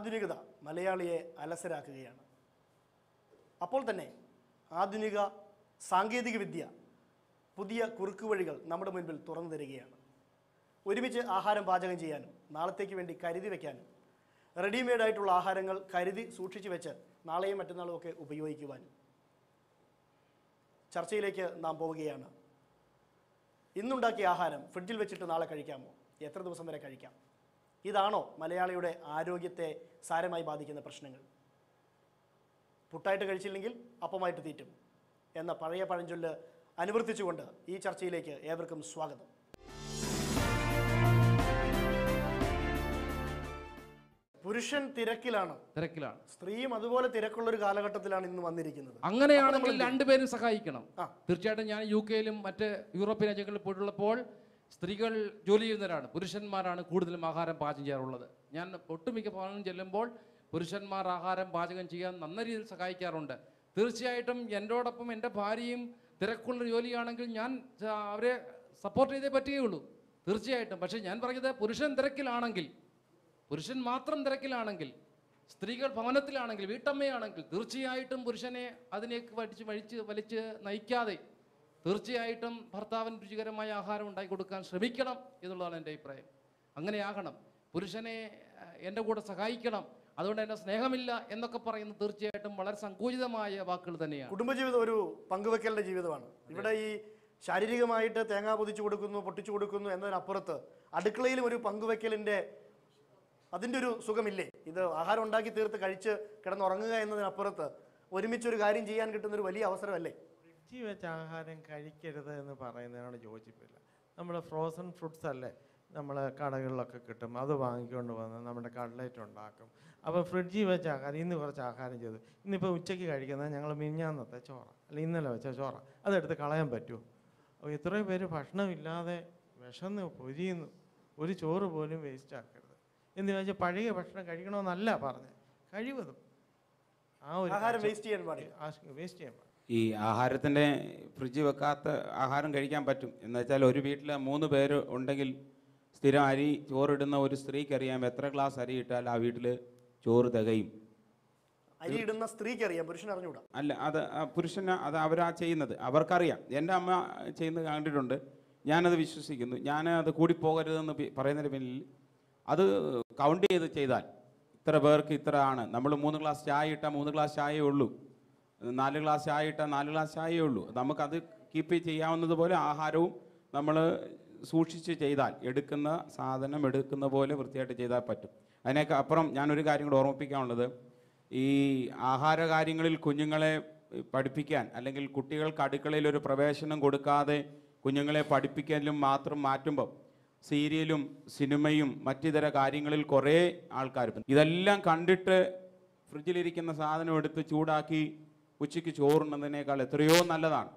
ആധുനികത മലയാളിയെ അലസരാക്കുകയാണ് അപ്പോൾ തന്നെ ആധുനിക സാങ്കേതിക വിദ്യ പുതിയ കുറുക്കുവഴികൾ നമ്മുടെ മുൻപിൽ തുറന്നു തരികയാണ് ഒരുമിച്ച് ആഹാരം പാചകം ചെയ്യാനും നാളത്തേക്ക് വേണ്ടി കരുതി വയ്ക്കാനും റെഡിമെയ്ഡ് ആയിട്ടുള്ള ആഹാരങ്ങൾ കരുതി സൂക്ഷിച്ചു വെച്ച് നാളെയും മറ്റന്നാളും ഒക്കെ ഉപയോഗിക്കുവാനും ചർച്ചയിലേക്ക് നാം പോവുകയാണ് ഇന്നുണ്ടാക്കിയ ആഹാരം ഫ്രിഡ്ജിൽ വെച്ചിട്ട് നാളെ കഴിക്കാമോ എത്ര ദിവസം വരെ കഴിക്കാം ഇതാണോ മലയാളിയുടെ ആരോഗ്യത്തെ സാരമായി ബാധിക്കുന്ന പ്രശ്നങ്ങൾ പുട്ടായിട്ട് കഴിച്ചില്ലെങ്കിൽ അപ്പമായിട്ട് തീറ്റും എന്ന പഴയ പഴഞ്ചൊല്ല് അനുവർത്തിച്ചുകൊണ്ട് ഈ ചർച്ചയിലേക്ക് ഏവർക്കും സ്വാഗതം പുരുഷൻ തിരക്കിലാണ് തിരക്കിലാണ് സ്ത്രീയും അതുപോലെ തിരക്കുള്ള ഒരു കാലഘട്ടത്തിലാണ് ഇന്ന് വന്നിരിക്കുന്നത് അങ്ങനെയാണെങ്കിൽ രണ്ടുപേരും സഹായിക്കണം ആ. തീർച്ചയായിട്ടും ഞാൻ യു കെയിലും മറ്റ് യൂറോപ്യൻ രാജ്യങ്ങളിൽ പോയിട്ടുള്ളപ്പോൾ സ്ത്രീകൾ ജോലി ചെയ്യുന്നവരാണ് പുരുഷന്മാരാണ് കൂടുതലും ആഹാരം പാചകം ചെയ്യാറുള്ളത് ഞാൻ ഒട്ടുമിക്ക ഭവനം ചെല്ലുമ്പോൾ പുരുഷന്മാർ ആഹാരം പാചകം ചെയ്യാൻ നല്ല രീതിയിൽ സഹായിക്കാറുണ്ട് തീർച്ചയായിട്ടും എന്നോടൊപ്പം എൻ്റെ ഭാര്യയും തിരക്കുള്ള ജോലിയാണെങ്കിൽ ഞാൻ ആ, അവരെ സപ്പോർട്ട് ചെയ്തേ പറ്റുകയുള്ളൂ തീർച്ചയായിട്ടും പക്ഷേ ഞാൻ പറഞ്ഞത് പുരുഷൻ തിരക്കിലാണെങ്കിൽ പുരുഷൻ മാത്രം തിരക്കിലാണെങ്കിൽ സ്ത്രീകൾ ഭവനത്തിലാണെങ്കിൽ വീട്ടമ്മയാണെങ്കിൽ തീർച്ചയായിട്ടും പുരുഷനെ അതിലേക്ക് വലിച്ച് വഴിച്ച് വലിച്ച് നയിക്കാതെ തീർച്ചയായിട്ടും ഭർത്താവിന് രുചികരമായ ആഹാരം ഉണ്ടാക്കി കൊടുക്കാൻ ശ്രമിക്കണം എന്നുള്ളതാണ് എൻ്റെ അഭിപ്രായം അങ്ങനെയാകണം പുരുഷനെ അഹ്, എൻ്റെ കൂടെ സഹായിക്കണം അതുകൊണ്ട് എന്നെ സ്നേഹമില്ല എന്നൊക്കെ പറയുന്നത് തീർച്ചയായിട്ടും വളരെ സങ്കുചിതമായ വാക്കുകൾ തന്നെയാണ് കുടുംബജീവിതം ഒരു പങ്കുവെക്കലിന്റെ ജീവിതമാണ് ഇവിടെ ഈ ശാരീരികമായിട്ട് തേങ്ങ പൊതിച്ചു കൊടുക്കുന്നു പൊട്ടിച്ചു കൊടുക്കുന്നു എന്നതിനപ്പുറത്ത് അടുക്കളയിലും ഒരു പങ്കുവെക്കലിന്റെ അതിൻ്റെ ഒരു സുഖമില്ലേ ഇത് ആഹാരം ഉണ്ടാക്കി തീർത്ത് കഴിച്ച് കിടന്നുറങ്ങുക എന്നതിനപ്പുറത്ത് ഒരുമിച്ചൊരു കാര്യം ചെയ്യാൻ കിട്ടുന്ന ഒരു വലിയ അവസരമല്ലേ ഫ്രിഡ്ജിൽ വെച്ച ആഹാരം കഴിക്കരുത് എന്ന് പറയുന്നതിനോട് യോജിപ്പില്ല നമ്മൾ ഫ്രോസൺ ഫ്രൂട്ട്സ് അല്ലേ നമ്മൾ കടകളിലൊക്കെ കിട്ടും അത് വാങ്ങിക്കൊണ്ട് വന്ന് നമ്മുടെ കട്ട്ലേറ്റ് ഉണ്ടാക്കും അപ്പോൾ ഫ്രിഡ്ജിൽ വെച്ച ആഹാരം ഇന്ന് കുറച്ച് ആഹാരം ചെയ്തു ഇന്നിപ്പോൾ ഉച്ചയ്ക്ക് കഴിക്കുന്നത് ഞങ്ങൾ മിഞ്ഞാന്നത്തെ ചോറ അല്ല ഇന്നലെ വെച്ച ചോറ അതെടുത്ത് കളയാൻ പറ്റുമോ അപ്പോൾ ഇത്രയും പേര് ഭക്ഷണമില്ലാതെ വിശന്ന് പൊരിയുന്നു ഒരു ചോറ് പോലും വേസ്റ്റ് ആക്കരുത് എന്ന് വെച്ചാൽ പഴയ ഭക്ഷണം കഴിക്കണമെന്നല്ല പറഞ്ഞത് കഴിവതും ആ ഒരു ആഹാരം വേസ്റ്റ് ചെയ്യാൻ പാടില്ല വേസ്റ്റ് ചെയ്യാൻ പാടില്ല ഈ ആഹാരത്തിൻ്റെ ഫ്രിഡ്ജ് വെക്കാത്ത ആഹാരം കഴിക്കാൻ പറ്റും എന്ന് വെച്ചാൽ ഒരു വീട്ടിൽ മൂന്ന് പേര് ഉണ്ടെങ്കിൽ സ്ഥിരം അരി ചോറിടുന്ന ഒരു സ്ത്രീക്ക് അറിയാം എത്ര ഗ്ലാസ് അരി ഇട്ടാൽ ആ വീട്ടിൽ ചോറ് തികയും അരി ഇടുന്ന സ്ത്രീക്ക് അറിയാം പുരുഷൻ അറിഞ്ഞൂടാ അല്ല അത് ആ പുരുഷന് അത് അവരാ ചെയ്യുന്നത് അവർക്കറിയാം എൻ്റെ അമ്മ ചെയ്യുന്നത് കണ്ടിട്ടുണ്ട് ഞാനത് വിശ്വസിക്കുന്നു ഞാൻ അത് കൂടിപ്പോകരുതെന്ന് പി- പറയുന്നതിന് പിന്നിൽ അത് കൗണ്ട് ചെയ്ത് ചെയ്താൽ ഇത്ര പേർക്ക് ഇത്ര ആണ് നമ്മൾ മൂന്ന് ഗ്ലാസ് ചായ ഇട്ടാൽ മൂന്ന് ഗ്ലാസ് ചായയേ ഉള്ളൂ നാല് ഗ്ലാസ് ചായ ഇട്ടാൽ നാല് ഗ്ലാസ് ചായയേ ഉള്ളൂ നമുക്കത് കീപ്പ് ചെയ്യാവുന്നത് പോലെ ആഹാരവും നമ്മൾ സൂക്ഷിച്ച് ചെയ്താൽ എടുക്കുന്ന സാധനം എടുക്കുന്ന പോലെ വൃത്തിയായിട്ട് ചെയ്താൽ പറ്റും അതിനൊക്കെ അപ്പുറം ഞാനൊരു കാര്യം കൂടെ ഓർമ്മിപ്പിക്കാനുള്ളത് ഈ ആഹാര കാര്യങ്ങളിൽ കുഞ്ഞുങ്ങളെ പഠിപ്പിക്കാൻ അല്ലെങ്കിൽ കുട്ടികൾക്ക് അടുക്കളയിൽ ഒരു പ്രവേശനം കൊടുക്കാതെ കുഞ്ഞുങ്ങളെ പഠിപ്പിക്കലും മാത്രം മാറ്റുമ്പോൾ സീരിയലും സിനിമയും മറ്റിതര കാര്യങ്ങളിൽ കുറേ ആൾക്കാർ ഇതെല്ലാം കണ്ടിട്ട് ഫ്രിഡ്ജിലിരിക്കുന്ന സാധനം എടുത്ത് ചൂടാക്കി ഉച്ചയ്ക്ക് ചോറുണ്ണതിനേക്കാൾ എത്രയോ നല്ലതാണ്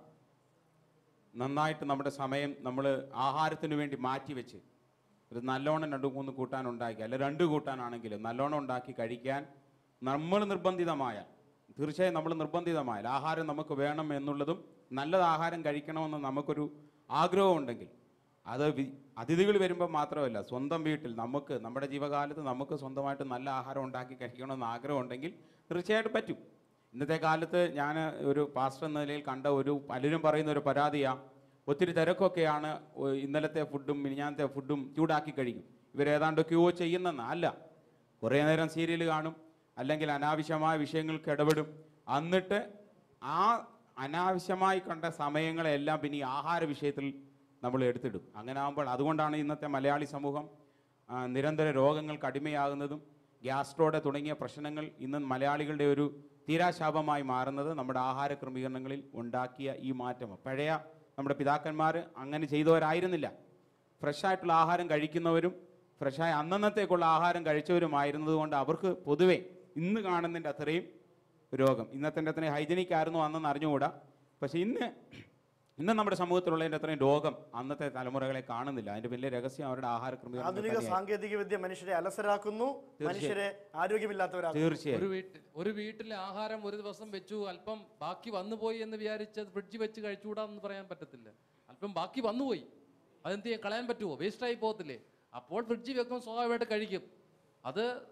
നന്നായിട്ട് നമ്മുടെ സമയം നമ്മൾ ആഹാരത്തിന് വേണ്ടി മാറ്റി വെച്ച് ഒരു നല്ലോണം രണ്ട് മൂന്ന് കൂട്ടാൻ ഉണ്ടാക്കി അല്ല രണ്ട് കൂട്ടാനാണെങ്കിലും നല്ലോണം ഉണ്ടാക്കി കഴിക്കാൻ നമ്മൾ നിർബന്ധിതമായാൽ തീർച്ചയായും നമ്മൾ നിർബന്ധിതമായാൽ ആഹാരം നമുക്ക് വേണം എന്നുള്ളതും നല്ലത് ആഹാരം കഴിക്കണമെന്ന് നമുക്കൊരു ആഗ്രഹം ഉണ്ടെങ്കിൽ അത് വി- അതിഥികൾ വരുമ്പോൾ മാത്രമല്ല സ്വന്തം വീട്ടിൽ നമുക്ക് നമ്മുടെ ജീവകാലത്ത് നമുക്ക് സ്വന്തമായിട്ട് നല്ല ആഹാരം ഉണ്ടാക്കി കഴിക്കണമെന്ന് ആഗ്രഹം ഉണ്ടെങ്കിൽ തീർച്ചയായിട്ടും പറ്റും ഇന്നത്തെ കാലത്ത് ഞാൻ ഒരു പാസ്റ്റർ എന്ന നിലയിൽ കണ്ട ഒരു പലരും പറയുന്ന ഒരു പരാതിയാണ് ഒത്തിരി തിരക്കൊക്കെയാണ് ഒ- ഇന്നലത്തെ ഫുഡും മിനിഞ്ഞാന്നത്തെ ഫുഡും ചൂടാക്കി കഴിക്കും ഇവരേതാണ്ടൊക്കെയോ ചെയ്യുന്നെന്ന് അല്ല കുറേ നേരം സീരിയൽ കാണും അല്ലെങ്കിൽ അനാവശ്യമായ വിഷയങ്ങൾക്ക് ഇടപെടും എന്നിട്ട് ആ അനാവശ്യമായി കണ്ട സമയങ്ങളെല്ലാം പിന്നെ ഈ ആഹാര വിഷയത്തിൽ നമ്മൾ എടുത്തിടും അങ്ങനെ ആകുമ്പോൾ അതുകൊണ്ടാണ് ഇന്നത്തെ മലയാളി സമൂഹം ആ, നിരന്തര രോഗങ്ങൾക്ക് അടിമയാകുന്നതും ഗ്യാസ്ട്രോടെ തുടങ്ങിയ പ്രശ്നങ്ങൾ ഇന്ന് മലയാളികളുടെ ഒരു തീരാശാപമായി മാറുന്നത് നമ്മുടെ ആഹാര ക്രമീകരണങ്ങളിൽ ഉണ്ടാക്കിയ ഈ മാറ്റം പഴയ നമ്മുടെ പിതാക്കന്മാർ അങ്ങനെ ചെയ്തവരായിരുന്നില്ല ഫ്രഷായിട്ടുള്ള ആഹാരം കഴിക്കുന്നവരും ഫ്രഷായ അന്നന്നത്തേക്കുള്ള ആഹാരം കഴിച്ചവരുമായിരുന്നത് കൊണ്ട് അവർക്ക് പൊതുവെ ഇന്ന് കാണുന്നതിൻ്റെ അത്രയും രോഗം ഇന്നത്തെ അത്രയും ഹൈജനിക് ആയിരുന്നു അന്നെന്ന് അറിഞ്ഞുകൂടാ പക്ഷെ ഇന്ന് ഇന്ന് നമ്മുടെ സമൂഹത്തിലുള്ളതിൻ്റെ അത്രയും രോഗം അന്നത്തെ തലമുറകളെ കാണുന്നില്ല അതിന്റെ വലിയ രഹസ്യം അവരുടെ ആഹാര ക്രമീകരണം ആധുനിക തന്നെയായി. സാങ്കേതിക വിദ്യ മനുഷ്യരെ അലസരാക്കുന്നു മനുഷ്യരെ ആരോഗ്യമില്ലാത്തവരാക്കുന്നു തീർച്ചയായും ഒരു വീട്ടിൽ ഒരു വീട്ടിലെ ആഹാരം ഒരു ദിവസം വെച്ചു അല്പം ബാക്കി വന്നുപോയി എന്ന് വിചാരിച്ച് അത് ഫ്രിഡ്ജ് വെച്ച് കഴിച്ചുകൂടാന്ന് പറയാൻ പറ്റത്തില്ല അല്പം ബാക്കി വന്നുപോയി അതെന്ത് ചെയ്യാൻ കളയാൻ പറ്റുമോ വേസ്റ്റായി പോകത്തില്ലേ അപ്പോൾ ഫ്രിഡ്ജിൽ വെക്കും സ്വാഭാവികമായിട്ട് കഴിക്കും അത്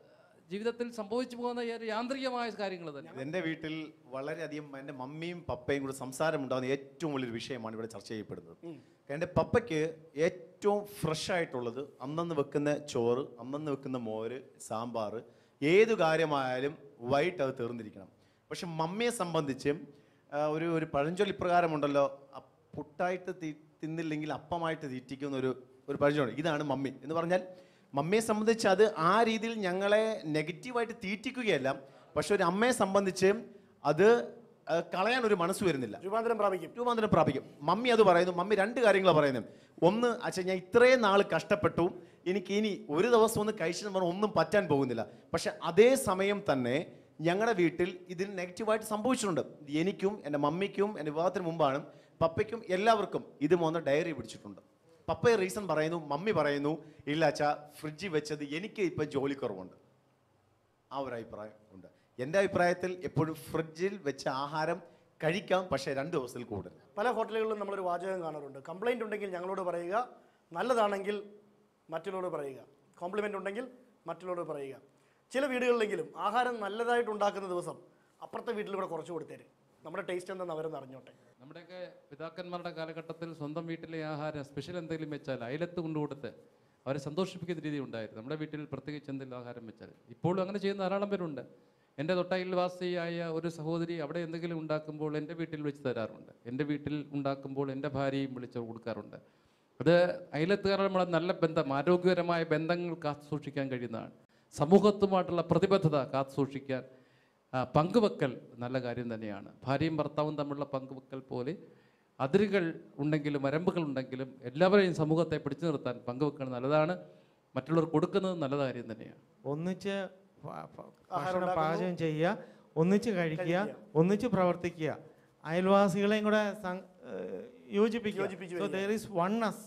ജീവിതത്തിൽ സംഭവിച്ചു പോകുന്ന ഈ ഒരു യാന്ത്രികമായ കാര്യങ്ങൾ തന്നെ എൻ്റെ വീട്ടിൽ വളരെയധികം എൻ്റെ മമ്മിയും പപ്പയും കൂടെ സംസാരം ഉണ്ടാകുന്ന ഏറ്റവും വലിയൊരു വിഷയമാണ് ഇവിടെ ചർച്ച ചെയ്യപ്പെടുന്നത് എൻ്റെ പപ്പയ്ക്ക് ഏറ്റവും ഫ്രഷ് ആയിട്ടുള്ളത് അന്നന്ന് വെക്കുന്ന ചോറ് അന്നന്ന് വെക്കുന്ന മോര് സാമ്പാർ ഏതു കാര്യമായാലും വൈകിട്ട് അത് തീർന്നിരിക്കണം പക്ഷെ മമ്മിയെ സംബന്ധിച്ച് ആ, ഒരു ഒരു പഴഞ്ചൊല്ലി പ്രകാരമുണ്ടല്ലോ അ- പുട്ടായിട്ട് തി- തിന്നില്ലെങ്കിൽ അപ്പമായിട്ട് തീറ്റിക്കുന്ന ഒരു ഒരു പഴഞ്ചൊല്ലി ഇതാണ് മമ്മി എന്ന് പറഞ്ഞാൽ മമ്മിയെ സംബന്ധിച്ച് അത് ആ രീതിയിൽ ഞങ്ങളെ നെഗറ്റീവായിട്ട് തീറ്റിക്കുകയല്ല പക്ഷെ ഒരു അമ്മയെ സംബന്ധിച്ച് അത് ആ, കളയാൻ ഒരു മനസ്സ് വരുന്നില്ല രൂപാന്തരം പ്രാപിക്കും രൂപാന്തരം പ്രാപിക്കും മമ്മി അത് പറയുന്നു മമ്മി രണ്ട് കാര്യങ്ങളാണ് പറയുന്നത് ഒന്ന് അച്ഛൻ ഞാൻ ഇത്രയും നാൾ കഷ്ടപ്പെട്ടു എനിക്ക് ഇനി ഒരു ദിവസം ഒന്ന് കഴിച്ചെന്ന് പറഞ്ഞാൽ ഒന്നും പറ്റാൻ പോകുന്നില്ല പക്ഷെ അതേ സമയം തന്നെ ഞങ്ങളുടെ വീട്ടിൽ ഇതിന് നെഗറ്റീവായിട്ട് സംഭവിച്ചിട്ടുണ്ട് എനിക്കും എൻ്റെ മമ്മിക്കും എൻ്റെ വിവാഹത്തിന് മുമ്പാണ് പപ്പയ്ക്കും എല്ലാവർക്കും ഇത് മൂന്ന് ഡയറി പിടിച്ചിട്ടുണ്ട് പപ്പയെ റീസൺ പറയുന്നു മമ്മി പറയുന്നു ഇല്ല അച്ഛാ ഫ്രിഡ്ജിൽ വെച്ചത് എനിക്ക് ഇപ്പം ജോലി കുറവുണ്ട് ആ ഒരു അഭിപ്രായം ഉണ്ട് എൻ്റെ അഭിപ്രായത്തിൽ എപ്പോഴും ഫ്രിഡ്ജിൽ വെച്ച ആഹാരം കഴിക്കാം പക്ഷേ രണ്ട് ദിവസത്തിൽ കൂടുതൽ പല ഹോട്ടലുകളിലും നമ്മളൊരു വാചകം കാണാറുണ്ട് കംപ്ലൈൻറ്റ് ഉണ്ടെങ്കിൽ ഞങ്ങളോട് പറയുക നല്ലതാണെങ്കിൽ മറ്റുള്ളവരോട് പറയുക കോംപ്ലിമെൻ്റ് ഉണ്ടെങ്കിൽ മറ്റുള്ളവരോട് പറയുക ചില വീടുകളിലെങ്കിലും ആഹാരം നല്ലതായിട്ട് ഉണ്ടാക്കുന്ന ദിവസം അപ്പുറത്തെ വീട്ടിൽ കൂടെ കുറച്ച് കൊടുത്തേര് നമ്മുടെ ടേസ്റ്റ് എന്താണെന്ന് അവരൊന്ന് അറിഞ്ഞോട്ടെ നമ്മുടെയൊക്കെ പിതാക്കന്മാരുടെ കാലഘട്ടത്തിൽ സ്വന്തം വീട്ടിലെ ആഹാരം സ്പെഷ്യൽ എന്തെങ്കിലും വെച്ചാൽ അയലത്ത് കൊണ്ടുകൊടുത്ത് അവരെ സന്തോഷിപ്പിക്കുന്ന രീതി ഉണ്ടായിരുന്നു നമ്മുടെ വീട്ടിൽ പ്രത്യേകിച്ച് എന്തെങ്കിലും ആഹാരം വെച്ചാൽ ഇപ്പോഴും അങ്ങനെ ചെയ്യുന്ന ധാരാളം പേരുണ്ട് എൻ്റെ തൊട്ടയൽവാസിയായ ഒരു സഹോദരി അവിടെ എന്തെങ്കിലും ഉണ്ടാക്കുമ്പോൾ എൻ്റെ വീട്ടിൽ വെച്ച് തരാറുണ്ട് എൻ്റെ വീട്ടിൽ ഉണ്ടാക്കുമ്പോൾ എൻ്റെ ഭാര്യയും വിളിച്ച് കൊടുക്കാറുണ്ട് അത് അയലത്തുകാരുടെ നമ്മളെ നല്ല ബന്ധം ആരോഗ്യകരമായ ബന്ധങ്ങൾ കാത്തു സൂക്ഷിക്കാൻ കഴിയുന്നതാണ് സമൂഹത്തുമായിട്ടുള്ള പ്രതിബദ്ധത കാത്തു സൂക്ഷിക്കാൻ ആ, പങ്കുവെക്കൽ നല്ല കാര്യം തന്നെയാണ് ഭാര്യയും ഭർത്താവും തമ്മിലുള്ള പങ്കുവെക്കൽ പോലെ അതിരുകൾ ഉണ്ടെങ്കിലും വരമ്പുകൾ ഉണ്ടെങ്കിലും എല്ലാവരെയും സമൂഹത്തെ പിടിച്ചു നിർത്താൻ പങ്കുവെക്കുന്നത് നല്ലതാണ് മറ്റുള്ളവർ കൊടുക്കുന്നത് നല്ല കാര്യം തന്നെയാണ് ഒന്നിച്ച് ഭ- ഭ- ആഹാരം ഭക്ഷണം ഉണ്ടാക്കുന്നു. പാചകം ചെയ്യുക ഒന്നിച്ച് കഴിക്കുക കഴിക്കുക. ഒന്നിച്ച് പ്രവർത്തിക്കുക അയൽവാസികളെയും കൂടെ സം- ഏഹ് യോജിപ്പിക്കുക യോജിപ്പിച്ച് സോ വരിക. ദർ ഈസ് വണ്ണസ്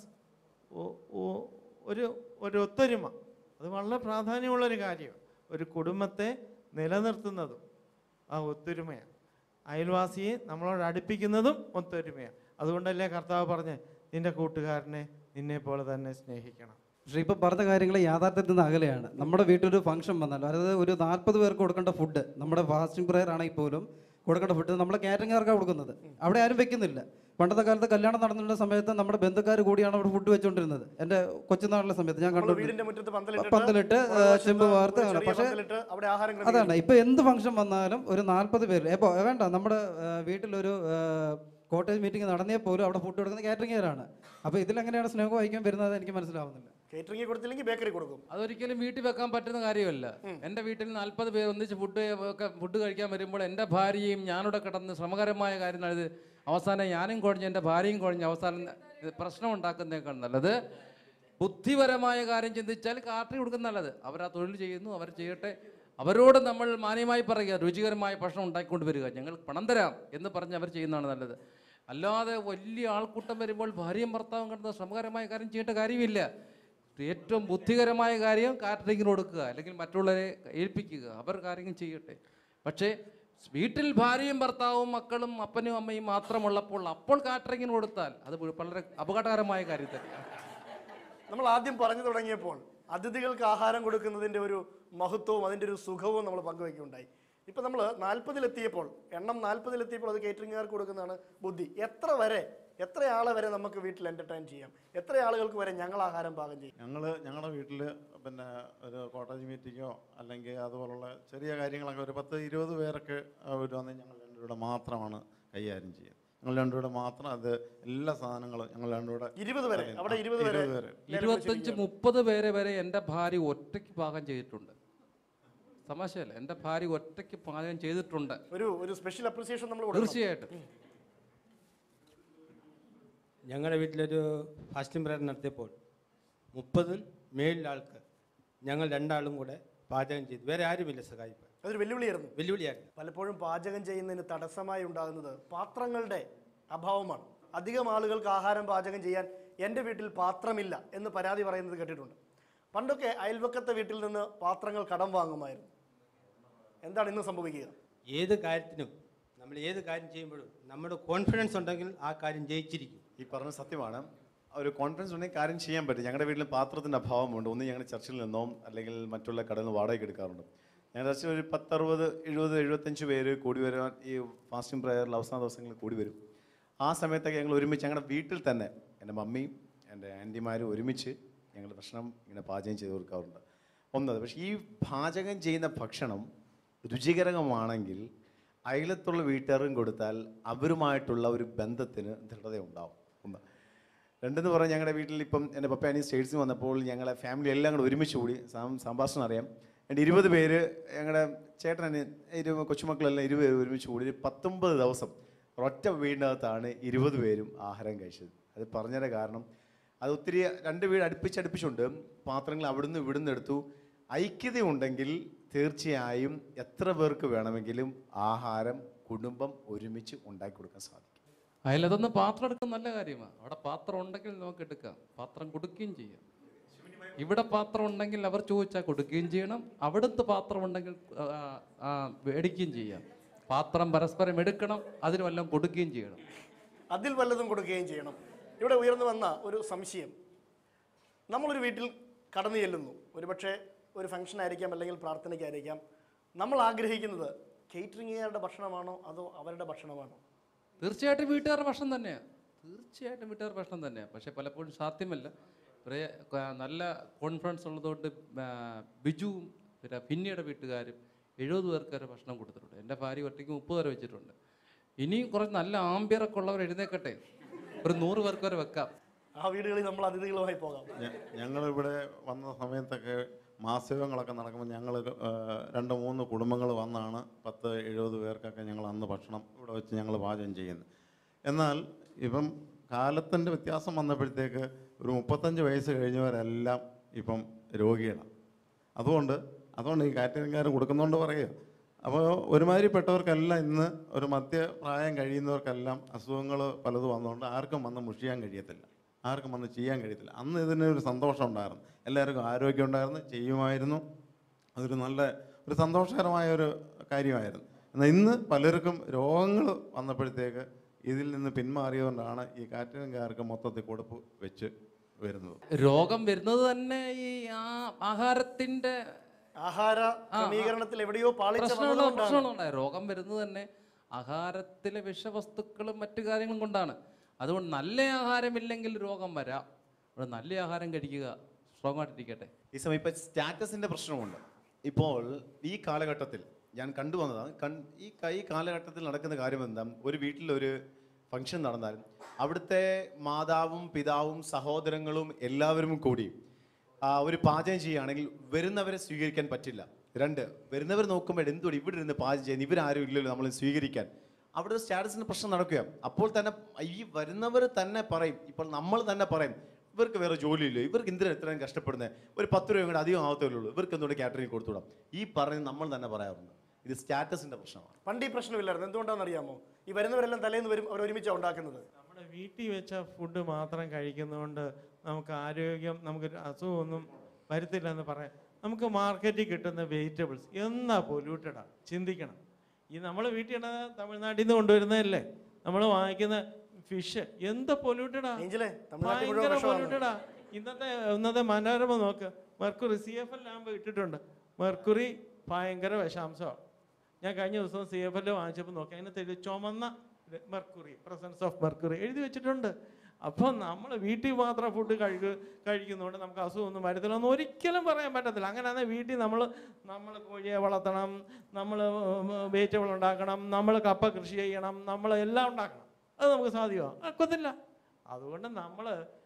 ഒരു ഒരു ഒത്തൊരുമ അത് വളരെ പ്രാധാന്യമുള്ളൊരു കാര്യമാണ് ഒരു കുടുംബത്തെ നിലനിർത്തുന്നതും ആ ഒത്തൊരുമയാണ് അയൽവാസിയെ നമ്മളോട് അടുപ്പിക്കുന്നതും ഒത്തൊരുമയാണ് അതുകൊണ്ടല്ലേ കർത്താവ് പറഞ്ഞ് നിന്റെ കൂട്ടുകാരനെ നിന്നെ പോലെ തന്നെ സ്നേഹിക്കണം പക്ഷേ ഇപ്പോൾ പറഞ്ഞ കാര്യങ്ങൾ യാഥാർത്ഥ്യത്തിൽ നിന്ന് അകലെയാണ് നമ്മുടെ വീട്ടിലൊരു ഫംഗ്ഷൻ വന്നാൽ അതായത് ഒരു നാൽപ്പത് പേർക്ക് കൊടുക്കേണ്ട ഫുഡ് നമ്മുടെ ഫാസ്റ്റിംഗ് പ്രയർ ആണെങ്കിൽ പോലും കൊടുക്കേണ്ട ഫുഡ് നമ്മൾ കാറ്ററിംഗുകാർക്കാണ് കൊടുക്കുന്നത് അവിടെ ആരും വെക്കുന്നില്ല പണ്ടത്തെ കാലത്ത് കല്യാണം നടന്നിരുന്ന സമയത്ത് നമ്മുടെ ബന്ധുക്കാർ കൂടിയാണ് അവിടെ ഫുഡ് വെച്ചുകൊണ്ടിരുന്നത് എൻ്റെ കൊച്ചുനാളിലെ സമയത്ത് ഞാൻ നമ്മൾ കണ്ടു വീടിന്റെ മുറ്റത്ത് പന്തലിട്ടിട്ട് പന്തലിട്ട്, ഒരു വശത്ത് ചെമ്പ് വാർത്ത് ഒരു അങ്ങനെ. ചെറിയ പക്ഷേ പന്തലിട്ട് അവിടെ ആഹാരം അതാണ് ക്രമീകരിക്കും. ഇപ്പൊ എന്ത് ഫംഗ്ഷൻ വന്നാലും ഒരു നാല്പത് പേര് ഇപ്പോൾ വേണ്ട നമ്മുടെ ആ, വീട്ടിലൊരു കോട്ടേജ് മീറ്റിംഗ് നടന്നേ പോലും അവിടെ ഫുഡ് കൊടുക്കുന്ന കാറ്ററിംഗുകാരാണ് അപ്പോൾ ഇതിലെങ്ങനെയാണ് സ്നേഹം വഹിക്കാൻ വരുന്നത് എനിക്ക് മനസ്സിലാവുന്നില്ല കേറ്ററിംഗ് കൊടുത്തില്ലെങ്കിൽ ബേക്കറി കൊടുക്കും അതൊരിക്കലും വീട്ടിൽ വെക്കാൻ പറ്റുന്ന കാര്യമല്ല എൻ്റെ വീട്ടിൽ നാൽപ്പത് പേർ ഒന്നിച്ച് ഫുഡ് ഒക്കെ ഫുഡ് കഴിക്കാൻ വരുമ്പോൾ എൻ്റെ ഭാര്യയും ഞാനിവിടെ കിടന്ന് ശ്രമകരമായ കാര്യം ഇത് അവസാനം ഞാനും കുഴഞ്ഞ് എൻ്റെ ഭാര്യയും കുഴഞ്ഞ് അവസാനം ഇത് പ്രശ്നം ഉണ്ടാക്കുന്നേക്കാൾ നല്ലത് ബുദ്ധിപരമായ കാര്യം ചിന്തിച്ചാൽ കാർട്ടറി കൊടുക്കുന്ന നല്ലത് അവർ ആ തൊഴിൽ ചെയ്യുന്നു അവർ ചെയ്യട്ടെ അവരോട് നമ്മൾ മാന്യമായി പറയുക രുചികരമായ ഭക്ഷണം ഉണ്ടാക്കിക്കൊണ്ട് വരിക ഞങ്ങൾ പണം തരാം എന്ന് പറഞ്ഞ് അവർ ചെയ്യുന്നതാണ് നല്ലത് അല്ലാതെ വലിയ ആൾക്കൂട്ടം വരുമ്പോൾ ഭാര്യയും ഭർത്താവും കിടന്ന ശ്രമകരമായ കാര്യം ചെയ്യേണ്ട കാര്യമില്ല ഏറ്റവും ബുദ്ധികരമായ കാര്യം കാറ്ററിങ്ങിന് കൊടുക്കുക അല്ലെങ്കിൽ മറ്റുള്ളവരെ ഏൽപ്പിക്കുക അവർ കാര്യങ്ങൾ ചെയ്യട്ടെ പക്ഷേ വീട്ടിൽ ഭാര്യയും ഭർത്താവും മക്കളും അപ്പനും അമ്മയും മാത്രമുള്ളപ്പോൾ അപ്പോൾ കാറ്ററിങ്ങിന് കൊടുത്താൽ അത് വളരെ അപകടകരമായ കാര്യം തന്നെയാണ് നമ്മൾ ആദ്യം പറഞ്ഞു തുടങ്ങിയപ്പോൾ അതിഥികൾക്ക് ആഹാരം കൊടുക്കുന്നതിന്റെ ഒരു മഹത്വവും അതിന്റെ ഒരു സുഖവും നമ്മൾ പങ്കുവയ്ക്കുകയുണ്ടായി ഇപ്പൊ നമ്മൾ നാൽപ്പതിലെത്തിയപ്പോൾ എണ്ണം നാൽപ്പതിലെത്തിയപ്പോൾ അത് കേറ്ററിംഗുകാർക്ക് കൊടുക്കുന്നതാണ് ബുദ്ധി എത്ര വരെ എത്ര ആളെ വരെ നമുക്ക് വീട്ടിൽ എന്റർടൈൻ ചെയ്യാം എത്ര ആളുകൾക്ക് വരെ ഞങ്ങൾ ആഹാരം പാകം ചെയ്യും ഞങ്ങൾ ഞങ്ങളുടെ വീട്ടിൽ പിന്നെ ഒരു കോട്ടേജ് മീറ്റിങ്ങോ അല്ലെങ്കിൽ അതുപോലുള്ള ചെറിയ കാര്യങ്ങളൊക്കെ ഒരു പത്ത് ഇരുപത് പേരൊക്കെ ഒരു വന്ന് ഞങ്ങൾ രണ്ടുപേരുടെ മാത്രമാണ് കൈകാര്യം ചെയ്യുന്നത് ഞങ്ങൾ രണ്ടുപേരുടെ മാത്രം അത് എല്ലാ സാധനങ്ങളും ഞങ്ങൾ രണ്ടുപേരുടെ ഇരുപത് വരെ അവിടെ ഇരുപത് വരെ ഇരുപത് പേര് ഇരുപത്തഞ്ച് മുപ്പത് പേരെ വരെ എൻ്റെ ഭാര്യ ഒറ്റയ്ക്ക് പാകം ചെയ്തിട്ടുണ്ട് തമാശയല്ല എൻ്റെ ഭാര്യ ഒറ്റയ്ക്ക് പാചകം ചെയ്തിട്ടുണ്ട് ഒരു ഒരു സ്പെഷ്യൽ അപ്രിസിയേഷൻ നമ്മൾ കൊടുക്കണം തീർച്ചയായിട്ടും ഞങ്ങളുടെ വീട്ടിലൊരു ഫാസ്റ്റിംഗ് പ്രയർ നടത്തിയപ്പോൾ മുപ്പതിൽ മേളിൽ ആൾക്ക് ഞങ്ങൾ രണ്ടാളും കൂടെ പാചകം ചെയ്തു വേറെ ആരുമില്ല സഹായിപ്പാൻ അതൊരു വെല്ലുവിളിയായിരുന്നു വെല്ലുവിളിയായിരുന്നു പലപ്പോഴും പാചകം ചെയ്യുന്നതിന് തടസ്സമായി ഉണ്ടാകുന്നത് പാത്രങ്ങളുടെ അഭാവമാണ് അധികം ആളുകൾക്ക് ആഹാരം പാചകം ചെയ്യാൻ എൻ്റെ വീട്ടിൽ പാത്രമില്ല എന്ന് പരാതി പറയുന്നത് കേട്ടിട്ടുണ്ട് പണ്ടൊക്കെ അയൽവക്കത്തെ വീട്ടിൽ നിന്ന് പാത്രങ്ങൾ കടം വാങ്ങുമായിരുന്നു എന്താണ് ഇന്ന് സംഭവിക്കുക ഏത് കാര്യത്തിനും നമ്മൾ ഏത് കാര്യം ചെയ്യുമ്പോഴും നമ്മുടെ കോൺഫിഡൻസ് ഉണ്ടെങ്കിൽ ആ കാര്യം ജയിച്ചിരിക്കും ഈ പറഞ്ഞ സത്യമാണ് ഒരു കോൺഫിഡൻസ് ഉണ്ടെങ്കിൽ കാര്യം ചെയ്യാൻ പറ്റും ഞങ്ങളുടെ വീട്ടിൽ പാത്രത്തിൻ്റെ അഭാവമുണ്ട് ഒന്ന് ഞങ്ങൾ ചർച്ചിൽ നിന്നോ അല്ലെങ്കിൽ മറ്റുള്ള കടയിൽ നിന്ന് വാടകയ്ക്ക് എടുക്കാറുണ്ട് ഏകദേശം ഒരു പത്തറുപത് എഴുപത് എഴുപത്തഞ്ച് പേര് കൂടി വരാൻ ഈ ഫാസ്റ്റിംഗ് പ്രയറിൽ അവസാന ദിവസങ്ങളിൽ കൂടി വരും ആ സമയത്തൊക്കെ ഞങ്ങൾ ഒരുമിച്ച് ഞങ്ങളുടെ വീട്ടിൽ തന്നെ എൻ്റെ മമ്മിയും എൻ്റെ ആൻറ്റിമാരും ഒരുമിച്ച് ഞങ്ങൾ ഭക്ഷണം ഇങ്ങനെ പാചകം ചെയ്ത് കൊടുക്കാറുണ്ട് ഒന്നത് പക്ഷേ ഈ പാചകം ചെയ്യുന്ന ഭക്ഷണം രുചികരമാണെങ്കിൽ അയലത്തുള്ള വീട്ടുകാർക്കും കൊടുത്താൽ അവരുമായിട്ടുള്ള ഒരു ബന്ധത്തിന് ദൃഢത ഉണ്ടാവും ഒന്ന് രണ്ടെന്ന് പറഞ്ഞാൽ ഞങ്ങളുടെ വീട്ടിൽ ഇപ്പം എൻ്റെ പപ്പയാനി സ്റ്റേറ്റ്സിൽ വന്നപ്പോൾ ഞങ്ങളെ ഫാമിലി എല്ലാം കൂടെ ഒരുമിച്ച് കൂടി സാം സംഭാഷണം അറിയാം എൻ്റെ ഇരുപത് പേര് ഞങ്ങളുടെ ചേട്ടന് ഇരു കൊച്ചുമക്കളെല്ലാം ഇരുപത് പേര് ഒരുമിച്ച് കൂടി ഒരു പത്തൊമ്പത് ദിവസം ഒറ്റ വീടിനകത്താണ് ഇരുപത് പേരും ആഹാരം കഴിച്ചത് അത് പറഞ്ഞതിൻ്റെ കാരണം അത് ഒത്തിരി രണ്ട് വീട് അടുപ്പിച്ചടുപ്പിച്ചുണ്ട് പാത്രങ്ങൾ അവിടുന്ന് ഇവിടുന്ന് എടുത്തു ഐക്യതയുണ്ടെങ്കിൽ തീർച്ചയായും എത്ര പേർക്ക് വേണമെങ്കിലും ആഹാരം കുടുംബം ഒരുമിച്ച് ഉണ്ടാക്കി കൊടുക്കാൻ സാധിക്കും അതിലതൊന്ന് പാത്രം എടുക്കുന്ന നല്ല കാര്യമാണ് അവിടെ പാത്രം ഉണ്ടെങ്കിൽ നമുക്ക് എടുക്കാം പാത്രം കൊടുക്കുകയും ചെയ്യാം ഇവിടെ പാത്രം ഉണ്ടെങ്കിൽ അവർ ചോദിച്ചാൽ കൊടുക്കുകയും ചെയ്യണം അവിടുത്തെ പാത്രം ഉണ്ടെങ്കിൽ ആ, ആ, മേടിക്കുകയും ചെയ്യാം പാത്രം പരസ്പരം എടുക്കണം അതിന് വല്ലതും കൊടുക്കുകയും ചെയ്യണം അതിൽ വല്ലതും കൊടുക്കുകയും ചെയ്യണം ഇവിടെ ഉയർന്നു വന്ന ഒരു സംശയം നമ്മളൊരു വീട്ടിൽ കടന്നു ചെല്ലുന്നു ഒരുപക്ഷെ ഒരു ഫംഗ്ഷൻ ആയിരിക്കാം അല്ലെങ്കിൽ പ്രാർത്ഥനയ്ക്കായിരിക്കാം നമ്മൾ ആഗ്രഹിക്കുന്നത് കേറ്ററിംഗുകാരുടെ ഭക്ഷണമാണോ അതോ അവരുടെ ഭക്ഷണമാണോ തീർച്ചയായിട്ടും വീട്ടുകാരുടെ ഭക്ഷണം തന്നെയാണ് തീർച്ചയായിട്ടും വീട്ടുകാരുടെ ഭക്ഷണം തന്നെയാണ് പക്ഷെ പലപ്പോഴും സാധ്യമല്ല കുറേ ക- നല്ല കോൺഫിഡൻസ് ഉള്ളതുകൊണ്ട് ആ, ബിജുവും പിന്നെ പിന്നീട് വീട്ടുകാരും എഴുപത് പേർക്ക് വരെ ഭക്ഷണം കൊടുത്തിട്ടുണ്ട് എൻ്റെ ഭാര്യ ഒറ്റയ്ക്ക് മുപ്പത് വരെ വെച്ചിട്ടുണ്ട് ഇനിയും കുറച്ച് നല്ല ആംബിയറൊക്കെ ഉള്ളവർ എഴുന്നേക്കട്ടെ ഒരു നൂറ് പേർക്ക് വരെ വെക്കാം ആ വീടുകളിൽ നമ്മൾ അതിഥികളുമായി പോകാം ഞ- ഞങ്ങളിവിടെ വന്ന സമയത്തൊക്കെ മാസയോഗങ്ങളൊക്കെ നടക്കുമ്പോൾ ഞങ്ങൾ രണ്ട് മൂന്ന് കുടുംബങ്ങൾ വന്നാണ് പത്ത് എഴുപത് പേർക്കൊക്കെ ഞങ്ങൾ അന്ന് ഭക്ഷണം ഇവിടെ വെച്ച് ഞങ്ങൾ പാചകം ചെയ്യുന്നത് എന്നാൽ ഇപ്പം കാലത്തിൻ്റെ വ്യത്യാസം വന്നപ്പോഴത്തേക്ക് ഒരു മുപ്പത്തഞ്ച് വയസ്സ് കഴിഞ്ഞവരെല്ലാം ഇപ്പം രോഗികളാണ് അതുകൊണ്ട് അതുകൊണ്ട് ഈ കാറ്ററിംഗുകാർ കൊടുക്കുന്നതുകൊണ്ട് പറയുക അപ്പോൾ ഒരുമാതിരിപ്പെട്ടവർക്കെല്ലാം ഇന്ന് ഒരു മധ്യപ്രായം കഴിയുന്നവർക്കെല്ലാം അസുഖങ്ങൾ പലതും വന്നുകൊണ്ട് ആർക്കും വന്ന് മുഷിയാൻ കഴിയത്തില്ല ആർക്കും വന്ന് ചെയ്യാൻ കഴിയത്തില്ല അന്ന് ഇതിന് ഒരു സന്തോഷം ഉണ്ടായിരുന്നു എല്ലാവർക്കും ആരോഗ്യം ഉണ്ടായിരുന്നു ചെയ്യുമായിരുന്നു അതൊരു നല്ല ഒരു സന്തോഷകരമായ ഒരു കാര്യമായിരുന്നു എന്നാൽ ഇന്ന് പലർക്കും രോഗങ്ങൾ വന്നപ്പോഴത്തേക്ക് ഇതിൽ നിന്ന് പിന്മാറിയതുകൊണ്ടാണ് ഈ കാറ്ററിംഗുകാർക്ക് മൊത്തത്തിൽ കൊടുപ്പ് വെച്ച് വരുന്നത് രോഗം വരുന്നത് തന്നെ ഈ ആ ആഹാരത്തിൻ്റെ ആഹാര ക്രമീകരണത്തിൽ എവിടെയോ പാളിച്ച പ്രശ്നമുള്ള വന്നതുകൊണ്ടാണ് പ്രശ്നങ്ങളുണ്ടായി രോഗം വരുന്നത് തന്നെ ആഹാരത്തിലെ വിഷവസ്തുക്കളും മറ്റു കാര്യങ്ങളും കൊണ്ടാണ് അതുകൊണ്ട് നല്ല ആഹാരമില്ലെങ്കിൽ രോഗം വരാം അവിടെ നല്ല ആഹാരം കഴിക്കുക സ്ട്രോങ് ആയിട്ടിരിക്കട്ടെ ഈ സമയം ഇപ്പം സ്റ്റാറ്റസിൻ്റെ പ്രശ്നമുണ്ട് ഇപ്പോൾ ഈ കാലഘട്ടത്തിൽ ഞാൻ കണ്ടുവന്നതാണ് കൺ ഈ ക- ഈ കാലഘട്ടത്തിൽ നടക്കുന്ന കാര്യം എന്താ ഒരു വീട്ടിലൊരു ഫംഗ്ഷൻ നടന്നാൽ അവിടുത്തെ മാതാവും പിതാവും സഹോദരങ്ങളും എല്ലാവരും കൂടി ആ, ഒരു പാചകം ചെയ്യുകയാണെങ്കിൽ വരുന്നവരെ സ്വീകരിക്കാൻ പറ്റില്ല രണ്ട് വരുന്നവർ നോക്കുമ്പോൾ എന്തുകൊണ്ട് ഇവിടെ ഇരുന്ന് പാചകം ചെയ്യുന്നത് ഇവരാരും ഇല്ലല്ലോ നമ്മൾ സ്വീകരിക്കാൻ അവിടെ ഒരു സ്റ്റാറ്റസിന് പ്രശ്നം നടക്കുക അപ്പോൾ തന്നെ ഈ വരുന്നവർ തന്നെ പറയും ഇപ്പോൾ നമ്മൾ തന്നെ പറയും ഇവർക്ക് വേറെ ജോലിയില്ല ഇവർക്ക് എന്തിനാണ് ഇത്രയും കഷ്ടപ്പെടുന്നത് ഒരു പത്ത് രൂപ കൂടെ അധികം ആവത്തേ ഉള്ളൂ ഇവർക്ക് എന്തുകൊണ്ട് കാറ്ററിംഗ് കൊടുത്തുവിടാം ഈ പറഞ്ഞ് നമ്മൾ തന്നെ പറയാറുണ്ട് ഇത് സ്റ്റാറ്റസിന്റെ പ്രശ്നമാണ് പണ്ട് ഈ പ്രശ്നമില്ലായിരുന്നു എന്തുകൊണ്ടാണെന്ന് അറിയാമോ ഈ വരുന്നവരെല്ലാം തലേന്ന് വരും അവർ ഒരുമിച്ചാണ് ഉണ്ടാക്കുന്നത് നമ്മുടെ വീട്ടിൽ വെച്ച ഫുഡ് മാത്രം കഴിക്കുന്നതുകൊണ്ട് നമുക്ക് ആരോഗ്യം നമുക്ക് അസുഖമൊന്നും വരുത്തില്ല എന്ന് പറയാം നമുക്ക് മാർക്കറ്റിൽ കിട്ടുന്ന വെജിറ്റബിൾസ് എന്നാ പൊല്യൂട്ടഡാ ചിന്തിക്കണം ഈ നമ്മൾ വീട്ടിൽ ഇടുന്ന തമിഴ്നാട്ടിൽ നിന്ന് കൊണ്ടുവരുന്നതല്ലേ നമ്മൾ വാങ്ങിക്കുന്ന ഫിഷ് എന്ത് പൊല്യൂട്ടഡാ ഏഞ്ചലേ തമിഴ്നാട്ടിൽ മുഴുവൻ ഭയങ്കര വിഷമാണ് പൊല്യൂട്ടഡാ ഇന്നത്തെ ഇന്നത്തെ മനോരമ നോക്ക് mercury C F L lamp ഇട്ടിട്ടുണ്ട് മെർക്കുറി ഭയങ്കര വിഷാംശമാണ് ഞാൻ കഴിഞ്ഞ ദിവസം സി എഫ് എൽ വാങ്ങിച്ചപ്പോൾ നോക്കി അതിനകത്ത് എഴുതി ചുമന്ന മെർക്കുറി പ്രസൻസ് ഓഫ് മെർക്കുറി എഴുതി വെച്ചിട്ടുണ്ട് അപ്പോൾ നമ്മൾ വീട്ടിൽ മാത്രം ഫുഡ് കഴിക്കുക കഴിക്കുന്നതുകൊണ്ട് നമുക്ക് അസുഖമൊന്നും വരത്തില്ല എന്ന് ഒരിക്കലും പറയാൻ പറ്റത്തില്ല അങ്ങനെയാണെങ്കിൽ വീട്ടിൽ നമ്മൾ നമ്മൾ കോഴിയെ വളർത്തണം നമ്മൾ വെജിറ്റബിൾ ഉണ്ടാക്കണം നമ്മൾ കപ്പ കൃഷി ചെയ്യണം നമ്മൾ എല്ലാം ഉണ്ടാക്കണം അത് നമുക്ക് സാധ്യമാകും ആക്കത്തില്ല അതുകൊണ്ട് നമ്മൾ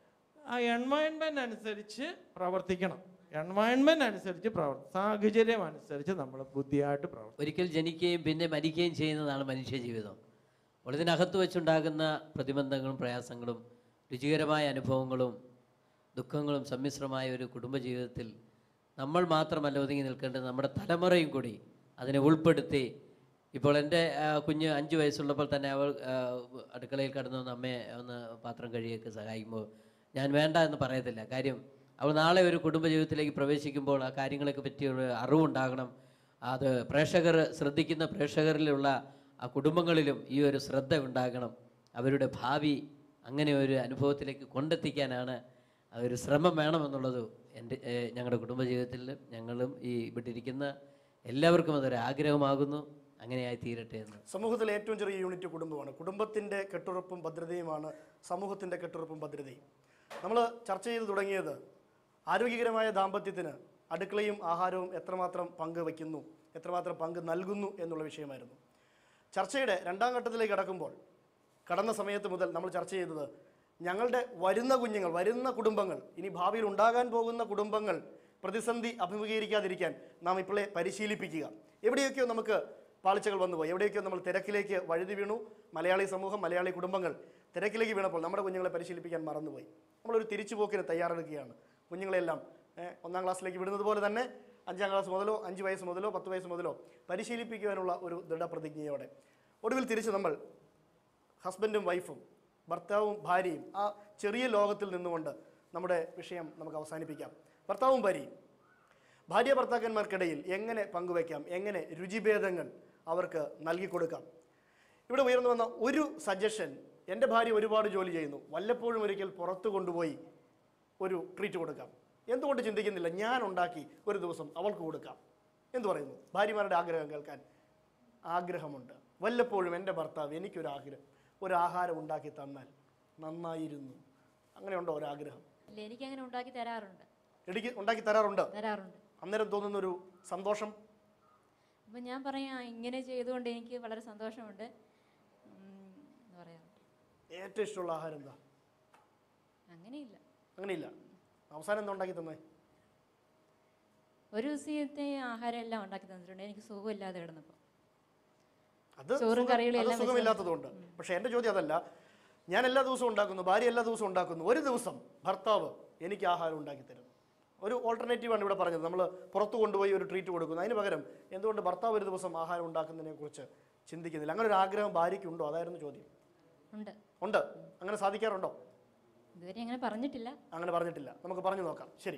ആ എൻവയൺമെൻറ്റ് അനുസരിച്ച് പ്രവർത്തിക്കണം എൻവയൺമെൻറ്റ് അനുസരിച്ച് പ്രവർത്തി സാഹചര്യം അനുസരിച്ച് നമ്മൾ ബുദ്ധിയായിട്ട് പ്രവർത്തിക്കണം ഒരിക്കൽ ജനിക്കുകയും പിന്നെ മരിക്കുകയും ചെയ്യുന്നതാണ് മനുഷ്യ ജീവിതം അപ്പോൾ ഇതിനകത്ത് വെച്ചുണ്ടാകുന്ന പ്രതിബന്ധങ്ങളും പ്രയാസങ്ങളും രുചികരമായ അനുഭവങ്ങളും ദുഃഖങ്ങളും സമ്മിശ്രമായ ഒരു കുടുംബജീവിതത്തിൽ നമ്മൾ മാത്രമല്ല ഒതുങ്ങി നിൽക്കേണ്ടത് നമ്മുടെ തലമുറയും കൂടി അതിനെ ഉൾപ്പെടുത്തി ഇപ്പോൾ എൻ്റെ ആ, കുഞ്ഞ് അഞ്ച് വയസ്സുള്ളപ്പോൾ തന്നെ അവൾ ആ, അടുക്കളയിൽ കടന്നു വന്ന് അമ്മയെ ഒന്ന് പാത്രം കഴുകിയൊക്കെ സഹായിക്കുമ്പോൾ ഞാൻ വേണ്ട എന്ന് പറയത്തില്ല കാര്യം അവൾ നാളെ ഒരു കുടുംബജീവിതത്തിലേക്ക് പ്രവേശിക്കുമ്പോൾ ആ കാര്യങ്ങളൊക്കെ പറ്റിയൊരു അറിവുണ്ടാകണം അത് പ്രേക്ഷകർ ശ്രദ്ധിക്കുന്ന പ്രേക്ഷകരിലുള്ള ആ കുടുംബങ്ങളിലും ഈ ഒരു ശ്രദ്ധ ഉണ്ടാകണം അവരുടെ ഭാവി അങ്ങനെ ഒരു അനുഭവത്തിലേക്ക് കൊണ്ടെത്തിക്കാനാണ് ആ ഒരു ശ്രമം വേണമെന്നുള്ളത് എൻ്റെ ഏഹ്, ഞങ്ങളുടെ കുടുംബജീവിതത്തിൽ ഞങ്ങളും ഈ ഇവിടെ ഇരിക്കുന്ന എല്ലാവർക്കും അതൊരു ആഗ്രഹമാകുന്നു അങ്ങനെയായി തീരട്ടെ എന്ന് സമൂഹത്തിലെ ഏറ്റവും ചെറിയ യൂണിറ്റ് കുടുംബമാണ് കുടുംബത്തിൻ്റെ കെട്ടുറപ്പും ഭദ്രതയുമാണ് സമൂഹത്തിൻ്റെ കെട്ടുറപ്പും ഭദ്രതയും നമ്മൾ ചർച്ച ചെയ്ത് തുടങ്ങിയത് ആരോഗ്യകരമായ ദാമ്പത്യത്തിന് അടുക്കളയും ആഹാരവും എത്രമാത്രം പങ്ക് വയ്ക്കുന്നു എത്രമാത്രം പങ്ക് നൽകുന്നു എന്നുള്ള വിഷയമായിരുന്നു ചർച്ചയുടെ രണ്ടാം ഘട്ടത്തിലേക്ക് കടക്കുമ്പോൾ കടന്ന സമയത്ത് മുതൽ നമ്മൾ ചർച്ച ചെയ്തത് ഞങ്ങളുടെ വരുന്ന കുഞ്ഞുങ്ങൾ വരുന്ന കുടുംബങ്ങൾ ഇനി ഭാവിയിൽ ഉണ്ടാകാൻ പോകുന്ന കുടുംബങ്ങൾ പ്രതിസന്ധി അഭിമുഖീകരിക്കാതിരിക്കാൻ നാം ഇപ്പോഴേ പരിശീലിപ്പിക്കുക എവിടെയൊക്കെയോ നമുക്ക് പാളിച്ചകൾ വന്നുപോയി എവിടെയൊക്കെയോ നമ്മൾ തിരക്കിലേക്ക് വഴുതി വീണു മലയാളി സമൂഹം മലയാളി കുടുംബങ്ങൾ തിരക്കിലേക്ക് വീണപ്പോൾ നമ്മുടെ കുഞ്ഞുങ്ങളെ പരിശീലിപ്പിക്കാൻ മറന്നുപോയി നമ്മളൊരു തിരിച്ചുപോക്കിന് തയ്യാറെടുക്കുകയാണ് കുഞ്ഞുങ്ങളെല്ലാം ഏ, ഒന്നാം ക്ലാസ്സിലേക്ക് വിടുന്നത് പോലെ തന്നെ അഞ്ചാം ക്ലാസ് മുതലോ അഞ്ച് വയസ്സ് മുതലോ പത്ത് വയസ്സ് മുതലോ പരിശീലിപ്പിക്കുവാനുള്ള ഒരു ദൃഢപ്രതിജ്ഞയോടെ ഒടുവിൽ തിരിച്ച് നമ്മൾ ഹസ്ബൻഡും വൈഫും ഭർത്താവും ഭാര്യയും ആ ചെറിയ ലോകത്തിൽ നിന്നുകൊണ്ട് നമ്മുടെ വിഷയം നമുക്ക് അവസാനിപ്പിക്കാം ഭർത്താവും ഭാര്യയും ഭാര്യ ഭർത്താക്കന്മാർക്കിടയിൽ എങ്ങനെ പങ്കുവയ്ക്കാം എങ്ങനെ രുചിഭേദങ്ങൾ അവർക്ക് നൽകി കൊടുക്കാം ഇവിടെ ഉയർന്നു വന്ന ഒരു സജഷൻ എൻ്റെ ഭാര്യ ഒരുപാട് ജോലി ചെയ്യുന്നു വല്ലപ്പോഴും ഒരിക്കൽ പുറത്തു കൊണ്ടുപോയി ഒരു ട്രീറ്റ് കൊടുക്കാം എന്തുകൊണ്ട് ചിന്തിക്കുന്നില്ല ഞാൻ ഉണ്ടാക്കി ഒരു ദിവസം അവൾക്ക് കൊടുക്കാം എന്തു പറയുന്നു ഭാര്യമാരുടെ ആഗ്രഹം കേൾക്കാൻ ആഗ്രഹമുണ്ട് വല്ലപ്പോഴും എൻ്റെ ഭർത്താവ് എനിക്കൊരു ആഗ്രഹം ഒരു ആഹാരം ഉണ്ടാക്കി തന്നാൽ നന്നായിരുന്നു അങ്ങനെയുണ്ടോ ഒരാഗ്രഹം ഇല്ല എനിക്കങ്ങനെ ഉണ്ടാക്കി തരാറുണ്ട് ഇടയ്ക്ക് ഉണ്ടാക്കി തരാറുണ്ട് തരാറുണ്ട് അന്നേരം തോന്നുന്നൊരു സന്തോഷം അപ്പം ഞാൻ പറയാം ഇങ്ങനെ ചെയ്തുകൊണ്ട് എനിക്ക് വളരെ സന്തോഷമുണ്ട് ഉം, എന്ന് പറയാം ഏറ്റവും ഇഷ്ടമുള്ള ആഹാരം എന്താ അങ്ങനെയില്ല അങ്ങനെയില്ല അവസാനം എന്താ ഉണ്ടാക്കി തന്നെ ഒരു ദിവസത്തെ ആഹാരം എല്ലാം ഉണ്ടാക്കി തന്നിട്ടുണ്ട് എനിക്ക് സുഖമില്ലാതെ കിടന്നപ്പോൾ അത് ചോറും സുഖം- കറികളും അത് എല്ലാം വെച്ച് സുഖമില്ലാത്തതുകൊണ്ട് പക്ഷെ എൻ്റെ ചോദ്യം അതല്ല ഞാൻ എല്ലാ ദിവസവും ഉണ്ടാക്കുന്നു ഭാര്യ എല്ലാ ദിവസവും ഉണ്ടാക്കുന്നു ഒരു ദിവസം ഭർത്താവ് എനിക്ക് ആഹാരം ഉണ്ടാക്കി തരുന്നു ഒരു ഓൾട്ടർനേറ്റീവാണ് ഇവിടെ പറഞ്ഞത് നമ്മൾ പുറത്തു കൊണ്ടുപോയി ഒരു ട്രീറ്റ് കൊടുക്കുന്നു അതിന് പകരം എന്തുകൊണ്ട് ഭർത്താവ് ഒരു ദിവസം ആഹാരം ഉണ്ടാക്കുന്നതിനെ കുറിച്ച് ചിന്തിക്കുന്നില്ല അങ്ങനെ ഒരു ആഗ്രഹം ഭാര്യയ്ക്കുണ്ടോ അതായിരുന്നു ചോദ്യം ഉണ്ട് ഉണ്ട് അങ്ങനെ സാധിക്കാറുണ്ടോ ഇതുവരെ അങ്ങനെ പറഞ്ഞിട്ടില്ല അങ്ങനെ പറഞ്ഞിട്ടില്ല നമുക്ക് പറഞ്ഞു നോക്കാം ശരി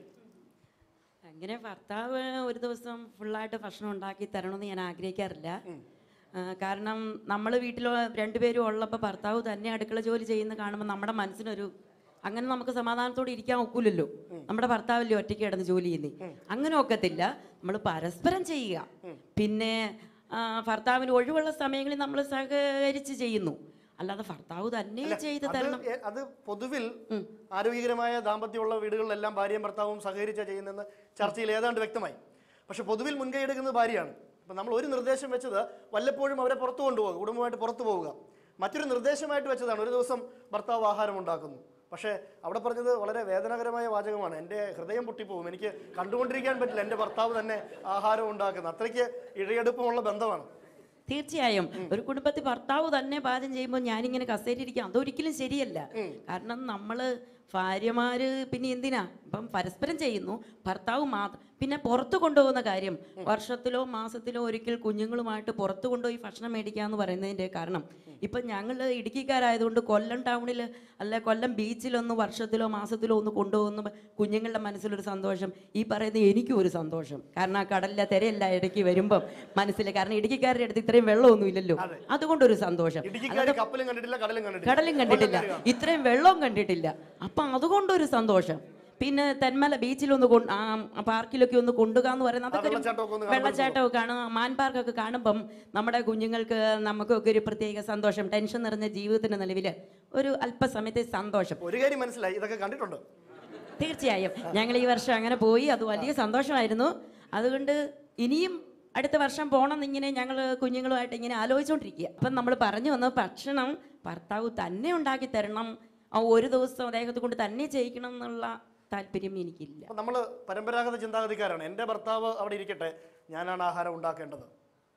അങ്ങനെ ഭർത്താവ് ഒരു ദിവസം ഫുള്ളായിട്ട് ഭക്ഷണം ഉണ്ടാക്കി തരണമെന്ന് ഞാൻ ആഗ്രഹിക്കാറില്ല ആ, കാരണം നമ്മൾ വീട്ടിൽ രണ്ടുപേരും ഉള്ളപ്പോൾ ഭർത്താവ് തന്നെ അടുക്കള ജോലി ചെയ്യുന്ന കാണുമ്പോൾ നമ്മുടെ മനസ്സിനൊരു അങ്ങനെ നമുക്ക് സമാധാനത്തോടെ ഇരിക്കാൻ ഒക്കില്ലല്ലോ നമ്മുടെ ഭർത്താവല്ലേ ഒറ്റയ്ക്ക് കിടന്ന് ജോലി ചെയ്യുന്നേ അങ്ങനെ ഒക്കത്തില്ല നമ്മൾ പരസ്പരം ചെയ്യുക പിന്നെ ആ, ഭർത്താവിന് ഒഴിവുള്ള സമയങ്ങളിൽ നമ്മൾ സഹകരിച്ച് ചെയ്യുന്നു അല്ലാതെ ഭർത്താവ് തന്നെ ചെയ്ത് അത് തരണം എ- അത് പൊതുവിൽ ആരോഗ്യകരമായ ദാമ്പത്യമുള്ള വീടുകളിലെല്ലാം ഭാര്യയും ഭർത്താവും സഹകരിച്ച ചെയ്യുന്നെന്ന് ചർച്ചയിൽ ഏതാണ്ട് വ്യക്തമായി പക്ഷെ പൊതുവിൽ മുൻകൈ എടുക്കുന്നത് ഭാര്യയാണ് അപ്പം നമ്മൾ ഒരു നിർദ്ദേശം വെച്ചത് വല്ലപ്പോഴും അവരെ പുറത്തു കൊണ്ടുപോകുക കുടുംബമായിട്ട് പുറത്തു പോവുക മറ്റൊരു നിർദ്ദേശമായിട്ട് വെച്ചതാണ് ഒരു ദിവസം ഭർത്താവ് ആഹാരം ഉണ്ടാക്കുന്നു പക്ഷേ അവിടെ പറഞ്ഞത് വളരെ വേദനാകരമായ വാചകമാണ് എൻ്റെ ഹൃദയം പൊട്ടിപ്പോകും എനിക്ക് കണ്ടുകൊണ്ടിരിക്കാൻ പറ്റില്ല എൻ്റെ ഭർത്താവ് തന്നെ ആഹാരം ഉണ്ടാക്കുന്നത് അത്രയ്ക്ക് ഇഴയെടുപ്പമുള്ള ബന്ധമാണ് തീർച്ചയായും ഒരു കുടുംബത്തിൽ ഭർത്താവ് തന്നെ പാചകം ചെയ്യുമ്പോൾ ഞാനിങ്ങനെ കസേരയിരിക്കാം അതൊരിക്കലും ശരിയല്ല കാരണം നമ്മൾ ഭാര്യമാര് പിന്നെ എന്തിനാ ഇപ്പം പരസ്പരം ചെയ്യുന്നു ഭർത്താവ് മാത്രം പിന്നെ പുറത്ത് കൊണ്ടുപോകുന്ന കാര്യം വർഷത്തിലോ മാസത്തിലോ ഒരിക്കൽ കുഞ്ഞുങ്ങളുമായിട്ട് പുറത്ത് കൊണ്ടുപോയി ഭക്ഷണം മേടിക്കുക എന്ന് പറയുന്നതിൻ്റെ കാരണം ഇപ്പം ഞങ്ങൾ ഇടുക്കിക്കാരായതുകൊണ്ട് കൊല്ലം ടൗണിൽ അല്ല കൊല്ലം ബീച്ചിലൊന്ന് വർഷത്തിലോ മാസത്തിലോ ഒന്ന് കൊണ്ടുപോകുന്ന കുഞ്ഞുങ്ങളുടെ മനസ്സിലൊരു സന്തോഷം ഈ പറയുന്നത് എനിക്കും ഒരു സന്തോഷം കാരണം ആ കടലിലെ തിരയല്ല ഇടയ്ക്ക് വരുമ്പം മനസ്സിൽ കാരണം ഇടുക്കിക്കാരുടെ അടുത്ത് ഇത്രയും വെള്ളമൊന്നും ഇല്ലല്ലോ അതുകൊണ്ടൊരു സന്തോഷം ഇടുക്കിക്കാർ കപ്പലും കണ്ടിട്ടില്ല കടലും കണ്ടിട്ടില്ല കടലും കണ്ടിട്ടില്ല ഇത്രയും വെള്ളവും കണ്ടിട്ടില്ല അപ്പം അതുകൊണ്ടൊരു സന്തോഷം പിന്നെ തെന്മല ബീച്ചിലൊന്ന് കൊണ്ട് ആ പാർക്കിലൊക്കെ ഒന്ന് കൊണ്ടുക എന്ന് പറയുന്നത് അതൊക്കെ ഒരു വെള്ളച്ചാട്ടമൊക്കെ ഒന്ന് കാണുമ്പോൾ വെള്ളച്ചാട്ടമൊക്കെ കാണും മാൻ പാർക്കൊക്കെ കാണുമ്പം നമ്മുടെ കുഞ്ഞുങ്ങൾക്ക് നമുക്കൊക്കെ ഒരു പ്രത്യേക സന്തോഷം ടെൻഷൻ നിറഞ്ഞ ജീവിതത്തിന്റെ നിലവിൽ ഒരു അല്പസമയത്തെ സന്തോഷം ഒരു കാര്യം മനസ്സിലായി ഇതൊക്കെ കണ്ടിട്ടുണ്ട് തീർച്ചയായും ഞങ്ങൾ ഈ വർഷം അങ്ങനെ പോയി അത് വലിയ സന്തോഷമായിരുന്നു അതുകൊണ്ട് ഇനിയും അടുത്ത വർഷം പോകണം എന്നിങ്ങനെ ഞങ്ങൾ കുഞ്ഞുങ്ങളുമായിട്ട് ഇങ്ങനെ ആലോചിച്ചുകൊണ്ടിരിക്കുക അപ്പം നമ്മൾ പറഞ്ഞു വന്ന ഭക്ഷണം ഭർത്താവ് തന്നെ ഉണ്ടാക്കി തരണം ആ ഒരു ദിവസം അദ്ദേഹത്തെ കൊണ്ട് തന്നെ ചെയ്യിക്കണം എന്നുള്ള താല്പര്യം എനിക്കില്ല അപ്പം നമ്മൾ പരമ്പരാഗത ചിന്താഗതിക്കാരാണ് എൻ്റെ ഭർത്താവ് അവിടെ ഇരിക്കട്ടെ ഞാനാണ് ആഹാരം ഉണ്ടാക്കേണ്ടത്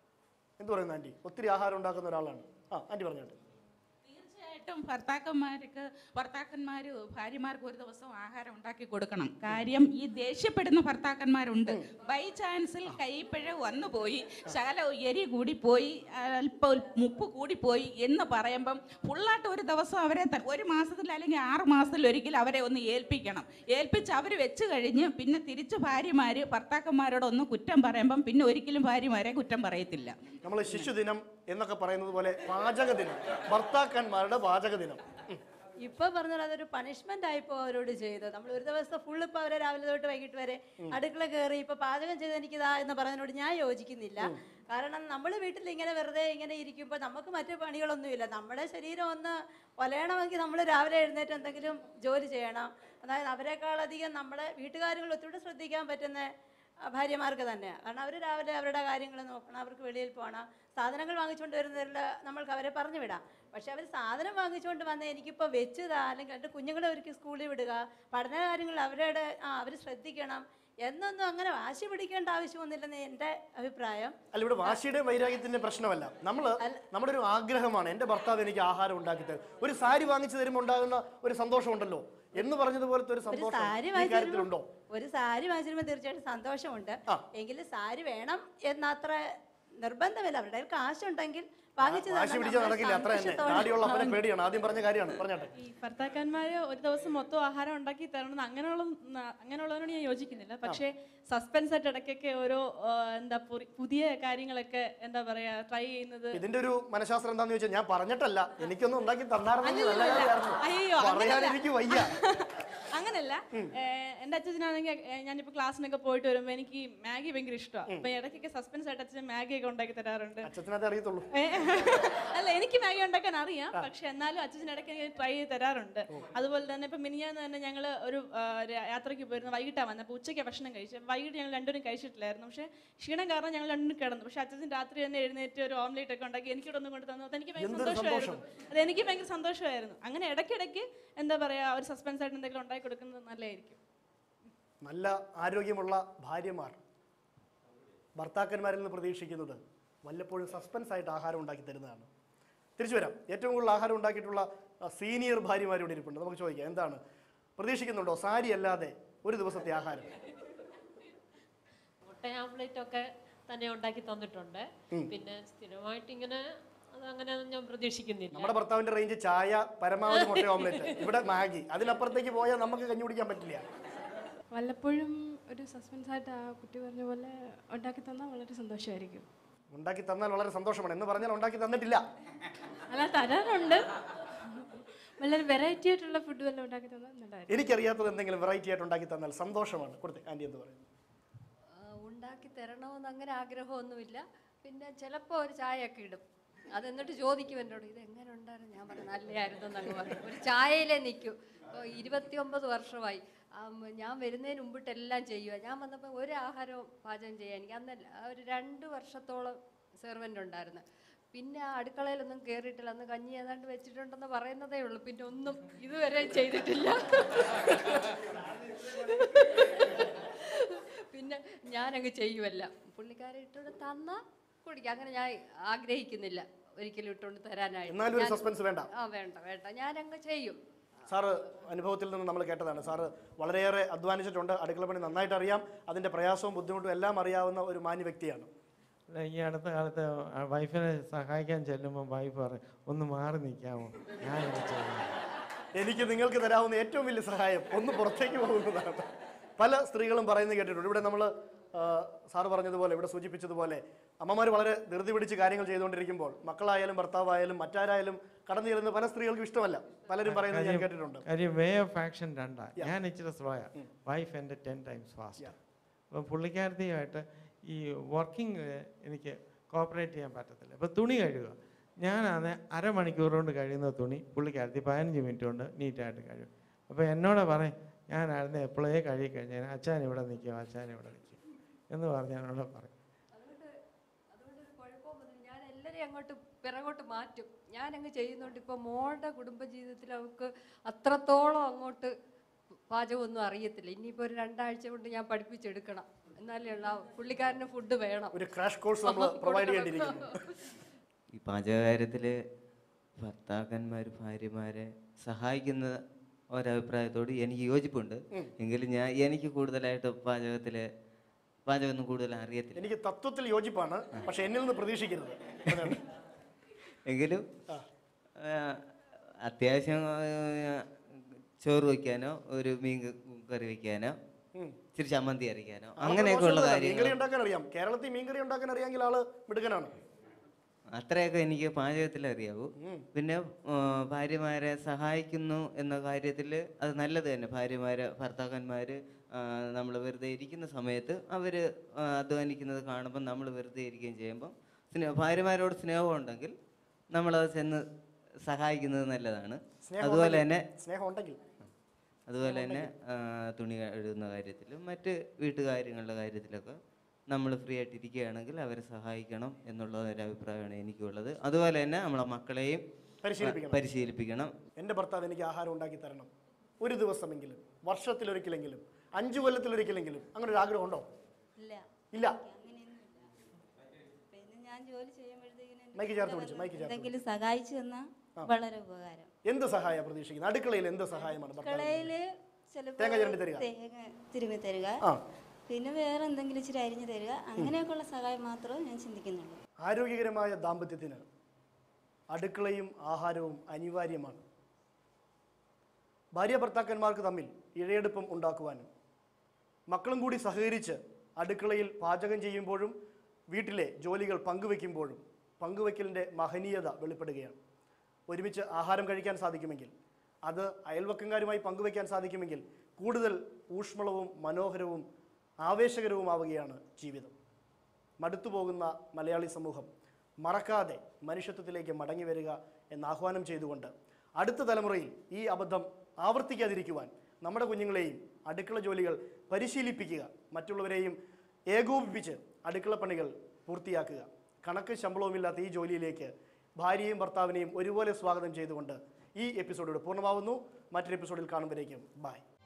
എന്ത് പറയുന്നു ആൻറ്റി ഒത്തിരി ആഹാരം ഉണ്ടാക്കുന്ന ഒരാളാണ് ആ ആൻറ്റി പറഞ്ഞോട്ടെ തീർച്ചയായിട്ടും ഭർത്താക്കന്മാർക്ക് ഭർത്താക്കന്മാർ ഭാര്യമാർക്ക് ഒരു ദിവസം ആഹാരം ഉണ്ടാക്കി കൊടുക്കണം കാര്യം ഈ ദേഷ്യപ്പെടുന്ന ഭർത്താക്കന്മാരുണ്ട് ബൈ ചാൻസിൽ കൈപ്പിഴ വന്നു പോയി ശകല എരി കൂടിപ്പോയി അല്പം മുപ്പ് കൂടിപ്പോയി എന്ന് പറയുമ്പം ഫുള്ളായിട്ട് ഒരു ദിവസം അവരെ ത- ഒരു മാസത്തിൽ അല്ലെങ്കിൽ ആറ് മാസത്തിൽ ഒരിക്കൽ അവരെ ഒന്ന് ഏൽപ്പിക്കണം ഏൽപ്പിച്ച് അവർ വെച്ച് കഴിഞ്ഞ് പിന്നെ തിരിച്ച് ഭാര്യമാർ ഭർത്താക്കന്മാരോട് ഒന്ന് കുറ്റം പറയുമ്പം പിന്നെ ഒരിക്കലും ഭാര്യമാരെ കുറ്റം പറയത്തില്ല നമ്മൾ ശിശുദിനം എന്നൊക്കെ പറയുന്നത് പോലെ പാചക ദിനം ഭർത്താക്കന്മാരുടെ പാചക ദിനം ഉം. ഇപ്പൊ പറഞ്ഞാൽ അതൊരു പണിഷ്മെന്റ് ആയിപ്പോ അവരോട് ചെയ്തത് നമ്മൾ ഒരു ദിവസത്തെ ഫുൾ ഇപ്പൊ അവരെ രാവിലെ തൊട്ട് വൈകിട്ട് വരെ അടുക്കള കയറി ഇപ്പൊ പാചകം ചെയ്ത് എനിക്കിതാ എന്ന് പറഞ്ഞതിനോട് ഞാൻ യോജിക്കുന്നില്ല കാരണം നമ്മൾ വീട്ടിൽ ഇങ്ങനെ വെറുതെ ഇങ്ങനെ ഇരിക്കുമ്പോൾ നമുക്ക് മറ്റു പണികളൊന്നുമില്ല നമ്മുടെ ശരീരം ഒന്ന് ഒലയണമെങ്കിൽ നമ്മൾ രാവിലെ എഴുന്നേറ്റ് എന്തെങ്കിലും ജോലി ചെയ്യണം അതായത് അവരെക്കാളധികം നമ്മുടെ വീട്ടുകാര്യങ്ങൾ ഒത്തിരി ശ്രദ്ധിക്കാൻ പറ്റുന്ന ആ, ഭാര്യമാർക്ക് തന്നെയാണ് കാരണം അവർ രാവിലെ അവരുടെ കാര്യങ്ങൾ നോക്കണം അവർക്ക് വെളിയിൽ പോകണം സാധനങ്ങൾ വാങ്ങിച്ചുകൊണ്ട് വരുന്നതിൽ നമ്മൾക്ക് അവരെ പറഞ്ഞു വിടാം പക്ഷെ അവർ സാധനം വാങ്ങിച്ചുകൊണ്ട് വന്ന് എനിക്കിപ്പോൾ വെച്ചതാ അല്ലെങ്കിൽ എൻ്റെ കുഞ്ഞുങ്ങളെ അവർക്ക് സ്കൂളിൽ വിടുക പഠന കാര്യങ്ങൾ അവരുടെ ആ അവർ ശ്രദ്ധിക്കണം എന്നൊന്നും അങ്ങനെ വാശി പിടിക്കേണ്ട ആവശ്യമൊന്നുമില്ലെന്ന് എൻ്റെ അഭിപ്രായം അല്ല ഇവിടെ വാശിയുടെ വൈരാഗ്യത്തിന്റെ പ്രശ്നമല്ല നമ്മൾ നമ്മുടെ ഒരു ആഗ്രഹമാണ് എൻ്റെ ഭർത്താവ് എനിക്ക് ആഹാരം ഉണ്ടാക്കി തരും ഒരു സാരി വാങ്ങിച്ചു തരുമ്പോൾ ഉണ്ടാകുന്ന ഒരു സന്തോഷമുണ്ടല്ലോ എന്ന് പറഞ്ഞതുപോലത്തെ ഒരു ഒരു സന്തോഷം സാരി ഈ വാങ്ങിച്ചു കാര്യത്തിലുണ്ടോ ഒരു സാരി വാങ്ങിച്ചിരുമ്പോൾ തീർച്ചയായിട്ടും സന്തോഷമുണ്ട് എങ്കിലും സാരി വേണം എന്നത്ര നിർബന്ധമില്ല അവരുടെ കയ്യിൽ കാശുണ്ടെങ്കിൽ വാങ്ങിച്ചു വാശി തന്നാൽ പിടിച്ചാൽ നമ്മൾ നടക്കില്ല അത്ര തന്നെ സന്തോഷത്തോടെ താടിയുള്ള അപ്പനെ വാങ്ങും. പേടിയാണ് ആദ്യം പറഞ്ഞ കാര്യമാണ് പറഞ്ഞാട്ടെ ഈ ഭർത്താക്കന്മാര് ഒരു ദിവസം മൊത്തം ആഹാരം ഉണ്ടാക്കി തരണം അങ്ങനെയുള്ള അങ്ങനെയുള്ളതിനോട് ഞാൻ യോജിക്കുന്നില്ല പക്ഷേ സസ്പെൻസ് ആയിട്ട് ഇടയ്ക്കൊക്കെ ഓരോ ആ, എന്താ പുറി- പുതിയ കാര്യങ്ങളൊക്കെ എന്താ പറയാ ട്രൈ ചെയ്യുന്നത് ഇതിന്റെ ഒരു മനഃശാസ്ത്രം എന്താന്ന് ചോദിച്ചാൽ ഞാൻ പറഞ്ഞിട്ടല്ല എനിക്കൊന്നും ഉണ്ടാക്കി തന്നാർന്നെങ്കിൽ നല്ല അല്ലല്ലല്ല. കാര്യമായിരുന്നു. അയ്യോ, പറയാൻ അങ്ങനല്ല. എനിക്ക് വയ്യ അങ്ങനല്ല ഏഹ് എന്റെ അച്ഛനാണെങ്കിൽ ഞാനിപ്പോ ക്ലാസ്സിനൊക്കെ പോയിട്ട് വരുമ്പോ എനിക്ക് മാഗി ഭയങ്കര ഇഷ്ടമാണ് അപ്പൊ ഇടയ്ക്കൊക്കെ സസ്പെൻസ് ആയിട്ട് അച്ഛൻ മാഗി ഒക്കെ ഉണ്ടാക്കി തരാറുണ്ട് അച്ഛനത് അറിയത്തുള്ളൂ ഏ, അല്ല എനിക്ക് മാഗി ഉണ്ടാക്കാൻ അറിയാം പക്ഷെ എന്നാലും അച്ഛൻ ഇടയ്ക്ക് എനിക്ക് ട്രൈ ചെയ്ത് തരാറുണ്ട് അതുപോലെ തന്നെ ഇപ്പൊ മിനിഞ്ഞാന്ന് തന്നെ ഞങ്ങൾ ഒരു ആ, ഒരു യാത്രയ്ക്ക് പോയിരുന്നു വൈകിട്ടാണ് വന്നത് അപ്പോൾ ഉച്ചയ്ക്ക് ഭക്ഷണം കഴിച്ചു വൈകിട്ട് ഞങ്ങൾ രണ്ടുപേരും കഴിച്ചിട്ടില്ലായിരുന്നു പക്ഷെ ക്ഷീണം കാരണം ഞങ്ങൾ രണ്ടും കിടന്നു പക്ഷെ അച്ഛൻ രാത്രി തന്നെ എഴുന്നേറ്റ് ഒരു ഓംലേറ്റ് ഒക്കെ ഉണ്ടാക്കി എനിക്ക് ഒന്നും കൊണ്ട് തന്നു അതെനിക്ക് ഭയങ്കര എന്തൊരു സന്തോഷമായിരുന്നു അത് എനിക്ക് ഭയങ്കര സന്തോഷമായിരുന്നു അങ്ങനെ ഇടയ്ക്കിടയ്ക്ക് എന്താ പറയാ ഒരു സസ്പെൻസ് ആയിട്ട് എന്തെങ്കിലും ഉണ്ടാക്കി കൊടുക്കുന്നത് നല്ലതായിരിക്കും നല്ല ആരോഗ്യമുള്ള ഭാര്യമാർ ഭർത്താക്കന്മാരിൽ നിന്ന് പ്രതീക്ഷിക്കുന്നത് വല്ലപ്പോഴും സസ്പെൻസ് ആയിട്ട് ആഹാരം ഉണ്ടാക്കി തരുന്നതാണ് തിരിച്ചു വരാം ഏറ്റവും കൂടുതൽ ആഹാരം ഉണ്ടാക്കിയിട്ടുള്ള സീനിയർ ഭാര്യമാരോട് ഇരിപ്പുണ്ട് നമുക്ക് ചോദിക്കാം എന്താണ് പ്രതീക്ഷിക്കുന്നുണ്ടോ സാരി അല്ലാതെ ഒരു ദിവസത്തെ ആഹാരം മുട്ട ആംപ്ലേറ്റ് ഒക്കെ തന്നെ ഉണ്ടാക്കി തന്നിട്ടുണ്ട് ഉം. പിന്നെ സ്ഥിരമായിട്ട് ഇങ്ങനെ അത് അങ്ങനെ ഞാൻ പ്രതീക്ഷിക്കുന്നില്ല നമ്മുടെ ഭർത്താവിന്റെ റേഞ്ച് ചായ പരമാവധി മുട്ട ഓംലെറ്റ് ഇവിടെ മാഗി അതിനപ്പുറത്തേക്ക് പോയാൽ നമുക്ക് കഞ്ഞി കുടിക്കാൻ പറ്റില്ല വല്ലപ്പോഴും ഒരു സസ്പെൻസ് ആയിട്ട് ആ കുട്ടി പറഞ്ഞ പോലെ ഉണ്ടാക്കി തന്നാൽ വളരെ സന്തോഷമായിരിക്കും ഉണ്ടാക്കി തന്നാൽ വളരെ സന്തോഷമാണ് എന്ന് പറഞ്ഞാൽ ഉണ്ടാക്കി തന്നിട്ടില്ല അല്ല തരാറുണ്ട് വളരെ വെറൈറ്റി ആയിട്ടുള്ള ഫുഡ് വല്ലതും ഉണ്ടാക്കി തന്നാൽ നല്ലതായിരിക്കും എനിക്കറിയാത്തത് എന്തെങ്കിലും വെറൈറ്റി ആയിട്ട് ഉണ്ടാക്കി തന്നാൽ സന്തോഷമാണ് കൊടുത്തേ ആൻറ്റി എന്ന് പറയുന്നത് ആ, ഉണ്ടാക്കി തരണമെന്ന് അങ്ങനെ ആഗ്രഹമൊന്നുമില്ല പിന്നെ ചിലപ്പോൾ ഒരു ചായയൊക്കെ ഇടും അത് എന്നിട്ട് ചോദിക്കും എന്നോട് ഇത് എങ്ങനെ ഉണ്ടായിരുന്നു ഞാൻ പറഞ്ഞു നല്ലതായിരുന്നു എന്നങ്ങ് പറയും ഒരു ചായയിലേ നിൽക്കൂ ഇപ്പോൾ ഇരുപത്തിയൊമ്പത് വർഷമായി ആ, ഉം, ഞാൻ വരുന്നതിന് മുമ്പിട്ട് എല്ലാം ചെയ്യുക ഞാൻ വന്നപ്പോൾ ഒരു ആഹാരവും പാചകം ചെയ്യാൻ എനിക്ക് അന്നല്ല ആ ഒരു രണ്ട് വർഷത്തോളം സെർവൻ്റ് ഉണ്ടായിരുന്നു പിന്നെ ആ അടുക്കളയിലൊന്നും കയറിയിട്ടില്ല അന്ന് കഞ്ഞി ഏതാണ്ട് വെച്ചിട്ടുണ്ടെന്ന് പറയുന്നതേ ഉള്ളൂ പിന്നെ ഒന്നും ഇതുവരെ ചെയ്തിട്ടില്ല പിന്നെ ഞാനങ്ങ് ചെയ്യുമല്ല പുള്ളിക്കാരെ ഇട്ടുകൊണ്ട് തന്നാ കുടിക്കാം അങ്ങനെ ഞാൻ ആഗ്രഹിക്കുന്നില്ല ഒരിക്കലും ഇട്ടുകൊണ്ട് തരാനായിട്ട് എന്നാലും ഒരു ഞാൻ- suspense വേണ്ട. ആ വേണ്ട വേണ്ട ഞാനങ്ങ് ചെയ്യും സാറ് അനുഭവത്തിൽ നിന്ന് നമ്മൾ കേട്ടതാണ് സാറ് വളരെയേറെ അധ്വാനിച്ചിട്ടുണ്ട് അടുക്കള പണി നന്നായിട്ട് അറിയാം അതിൻ്റെ പ്രയാസവും ബുദ്ധിമുട്ടും എല്ലാം അറിയാവുന്ന ഒരു മാന്യ വ്യക്തിയാണ് അല്ല, ഈ അടുത്ത കാലത്ത് ആ വൈഫിനെ സഹായിക്കാൻ ചെല്ലുമ്പോൾ വൈഫ് പറയും ഒന്ന് മാറി നിൽക്കാമോ ഞാൻ ഇത് ചെയ്യാം എനിക്ക് നിങ്ങൾക്ക് തരാവുന്ന ഏറ്റവും വലിയ സഹായം ഒന്ന് പുറത്തേക്ക് പോകുന്നതാണ് പല സ്ത്രീകളും പറയുന്നത് കേട്ടിട്ടുണ്ട് ഇവിടെ നമ്മൾ സാറ് പറഞ്ഞതുപോലെ ഇവിടെ സൂചിപ്പിച്ചതുപോലെ അമ്മമാർ വളരെ ധൃതി പിടിച്ച് കാര്യങ്ങൾ ചെയ്തുകൊണ്ടിരിക്കുമ്പോൾ മക്കളായാലും ഭർത്താവായാലും മറ്റാരായാലും കടന്നു ചെല്ലുന്ന പല സ്ത്രീകൾക്കും ഇഷ്ടമല്ല പലരും പറയുന്നത് ഞാൻ കാര്യം- കേട്ടിട്ടുണ്ട് കാര്യം വേ ഓഫ് ആക്ഷൻ രണ്ടാ ഞാൻ ഇച്ചിരി സ്ലോയാ വൈഫ് എൻ്റെ ടെൻ ടൈംസ് ഫാസ്റ്റ് അപ്പം പുള്ളിക്കാരത്തിയുമായിട്ട് ഈ വർക്കിംഗ് എനിക്ക് കോപ്പറേറ്റ് ചെയ്യാൻ പറ്റത്തില്ല ഇപ്പം തുണി കഴുകുക ഞാനാണ് അരമണിക്കൂർ കൊണ്ട് കഴിയുന്ന തുണി പുള്ളിക്കാരത്തി പതിനഞ്ച് മിനിറ്റ് കൊണ്ട് നീറ്റായിട്ട് കഴിയും അപ്പോൾ എന്നോട് പറയും ഞാനായിരുന്നു എപ്പോഴേ കഴുകി കഴിഞ്ഞാൽ അച്ഛൻ ഇവിടെ നിൽക്കും അച്ഛൻ ഇവിടെ നിൽക്കും എന്ന് പറഞ്ഞ് എന്നോട് പറയും അതുകൊണ്ട് അതുകൊണ്ട് ഒരു കുഴപ്പമൊന്നുമില്ല ഞാൻ എല്ലാവരെയും അങ്ങോട്ട് പിറകോട്ട് മാറ്റും ഞാൻ അങ്ങ് ചെയ്യുന്നുണ്ട് ഇപ്പോൾ മോളുടെ കുടുംബജീവിതത്തിൽ അവൾക്ക് അത്രത്തോളം അങ്ങോട്ട് പാചകമൊന്നും അറിയത്തില്ല ഇനിയിപ്പോൾ ഒരു രണ്ടാഴ്ച കൊണ്ട് ഞാൻ പഠിപ്പിച്ചെടുക്കണം എന്നാലേ ഉള്ള പുള്ളിക്കാരന് ഫുഡ് വേണം ഒരു ക്രാഷ് കോഴ്സ് നമ്മൾ പ്രൊവൈഡ് ചെയ്യേണ്ടിയിരിക്കുന്നു ഈ പാചകകാര്യത്തിൽ ഭർത്താക്കന്മാർ ഭാര്യമാരെ സഹായിക്കുന്ന ഒരഭിപ്രായത്തോട് എനിക്ക് യോജിപ്പുണ്ട് എങ്കിലും ഞാൻ എനിക്ക് കൂടുതലായിട്ട് പാചകത്തിൽ പാചകമൊന്നും കൂടുതൽ അറിയത്തില്ല എനിക്ക് തത്വത്തിൽ യോജിപ്പാണ് പക്ഷെ എന്നിൽ നിന്ന് പ്രതീക്ഷിക്കരുത് അതാണ്. എങ്കിലും ആ, അത്യാവശ്യം ആ, ചോറ് വയ്ക്കാനോ ഒരു മീൻ ക- കറി വയ്ക്കാനോ ഉം. ഇച്ചിരി ചമ്മന്തി അരയ്ക്കാനോ നമുക്ക് അങ്ങനെയൊക്കെയുള്ള ദോഷമൊന്നുമില്ല. കാര്യങ്ങൾ മീൻകറി ഉണ്ടാക്കാൻ അറിയാം കേരളത്തിൽ മീൻകറി ഉണ്ടാക്കാൻ അറിയാമെങ്കിൽ ആള് മിടുക്കനാണ് അത്രയൊക്കെ എനിക്ക് പാചകത്തിൽ അറിയാവൂ പിന്നെ ആ, ഭാര്യമാരെ സഹായിക്കുന്നു എന്ന കാര്യത്തിൽ അത് നല്ലത് തന്നെ ഭാര്യമാര് ഭർത്താക്കന്മാർ നമ്മൾ വെറുതെ ഇരിക്കുന്ന സമയത്ത് അവർ അധ്വാനിക്കുന്നത് കാണുമ്പോൾ നമ്മൾ വെറുതെ ഇരിക്കുകയും ചെയ്യുമ്പം സ്നേഹ ഭാര്യമാരോട് സ്നേഹം ഉണ്ടെങ്കിൽ നമ്മളത് ചെന്ന് സഹായിക്കുന്നത് നല്ലതാണ് സ്നേഹം അതുപോലെ ഉണ്ടെങ്കിൽ- തന്നെ സ്നേഹം ഉണ്ടെങ്കിൽ അതുപോലെ തന്നെ ആ, തുണി എഴുതുന്ന കാര്യത്തിലും മറ്റ് വീട്ടുകാര്യങ്ങളുടെ കാര്യത്തിലൊക്കെ നമ്മൾ ഫ്രീ ആയിട്ട് ഇരിക്കുകയാണെങ്കിൽ അവരെ സഹായിക്കണം എന്നുള്ള ഒരു അഭിപ്രായമാണ് എനിക്കുള്ളത് അതുപോലെ തന്നെ നമ്മളെ മക്കളെയും ആ, പരിശീലിപ്പിക്കണം. പരിശീലിപ്പിക്കണം എൻ്റെ ഭർത്താവ് എനിക്ക് ആഹാരം ഉണ്ടാക്കി തരണം ഒരു ദിവസമെങ്കിലും വർഷത്തിലൊരിക്കലെങ്കിലും അഞ്ചു കൊല്ലത്തിലൊരിക്കലെങ്കിലും അങ്ങനെ ഒരു ആഗ്രഹം ഉണ്ടോ ഇല്ല ഇല്ല പിന്നെ ഞാൻ ജോലി ചെയ്യുമ്പോഴത്തേക്കിനും എൻ്റെ മൈക്ക് ചേർത്ത് കൂടെ പിടിച്ച്, വന്ന് മൈക്ക് ചേർത്ത് എന്തെങ്കിലും സഹായിച്ചു തന്നാൽ ആ. വളരെ ഉപകാരം എന്ത് സഹായം പ്രതീക്ഷിക്കുന്നത് അടുക്കളയിൽ എന്ത് സഹായമാണ് ഭർത്താവ് അടുക്കളയില് ചിലപ്പോൾ തേങ്ങ ചിരണ്ടി തരിക തേങ്ങ തിരുമ്മി തരിക ആ. പിന്നെ വേറെ എന്തെങ്കിലും ഇച്ചിരി അരിഞ്ഞു തരിക അങ്ങനെയൊക്കെയുള്ള സഹായം മാത്രമേ ഞാൻ ചിന്തിക്കുന്നുള്ളൂ ആരോഗ്യകരമായ ദാമ്പത്യത്തിന് അടുക്കളയും ആഹാരവും അനിവാര്യമാണ് ഭാര്യ ഭർത്താക്കന്മാർക്ക് തമ്മിൽ ഇഴയെടുപ്പം ഉണ്ടാക്കുവാനും മക്കളും കൂടി സഹകരിച്ച് അടുക്കളയിൽ പാചകം ചെയ്യുമ്പോഴും വീട്ടിലെ ജോലികൾ പങ്കുവെക്കുമ്പോഴും പങ്കുവെക്കലിൻ്റെ മഹനീയത വെളിപ്പെടുകയാണ് ഒരുമിച്ച് ആഹാരം കഴിക്കാൻ സാധിക്കുമെങ്കിൽ അത് അയൽവക്കക്കാരുമായി പങ്കുവെക്കാൻ സാധിക്കുമെങ്കിൽ കൂടുതൽ ഊഷ്മളവും മനോഹരവും ആവേശകരവുമാവുകയാണ് ജീവിതം മടുത്തുപോകുന്ന മലയാളി സമൂഹം മറക്കാതെ മനുഷ്യത്വത്തിലേക്ക് മടങ്ങി വരിക എന്ന് ആഹ്വാനം ചെയ്തുകൊണ്ട് അടുത്ത തലമുറയിൽ ഈ അബദ്ധം ആവർത്തിക്കാതിരിക്കുവാൻ നമ്മുടെ കുഞ്ഞുങ്ങളെയും അടുക്കള ജോലികൾ പരിശീലിപ്പിക്കുക മറ്റുള്ളവരെയും ഏകോപിപ്പിച്ച് അടുക്കള പണികൾ പൂർത്തിയാക്കുക കണക്ക് ശമ്പളവുമില്ലാത്ത ഈ ജോലിയിലേക്ക് ഭാര്യയും ഭർത്താവിനെയും ഒരുപോലെ സ്വാഗതം ചെയ്തുകൊണ്ട് ഈ എപ്പിസോഡ് ഇവിടെ പൂർണ്ണമാവുന്നു മറ്റൊരു എപ്പിസോഡിൽ കാണുമ്പോഴേക്കും ബൈ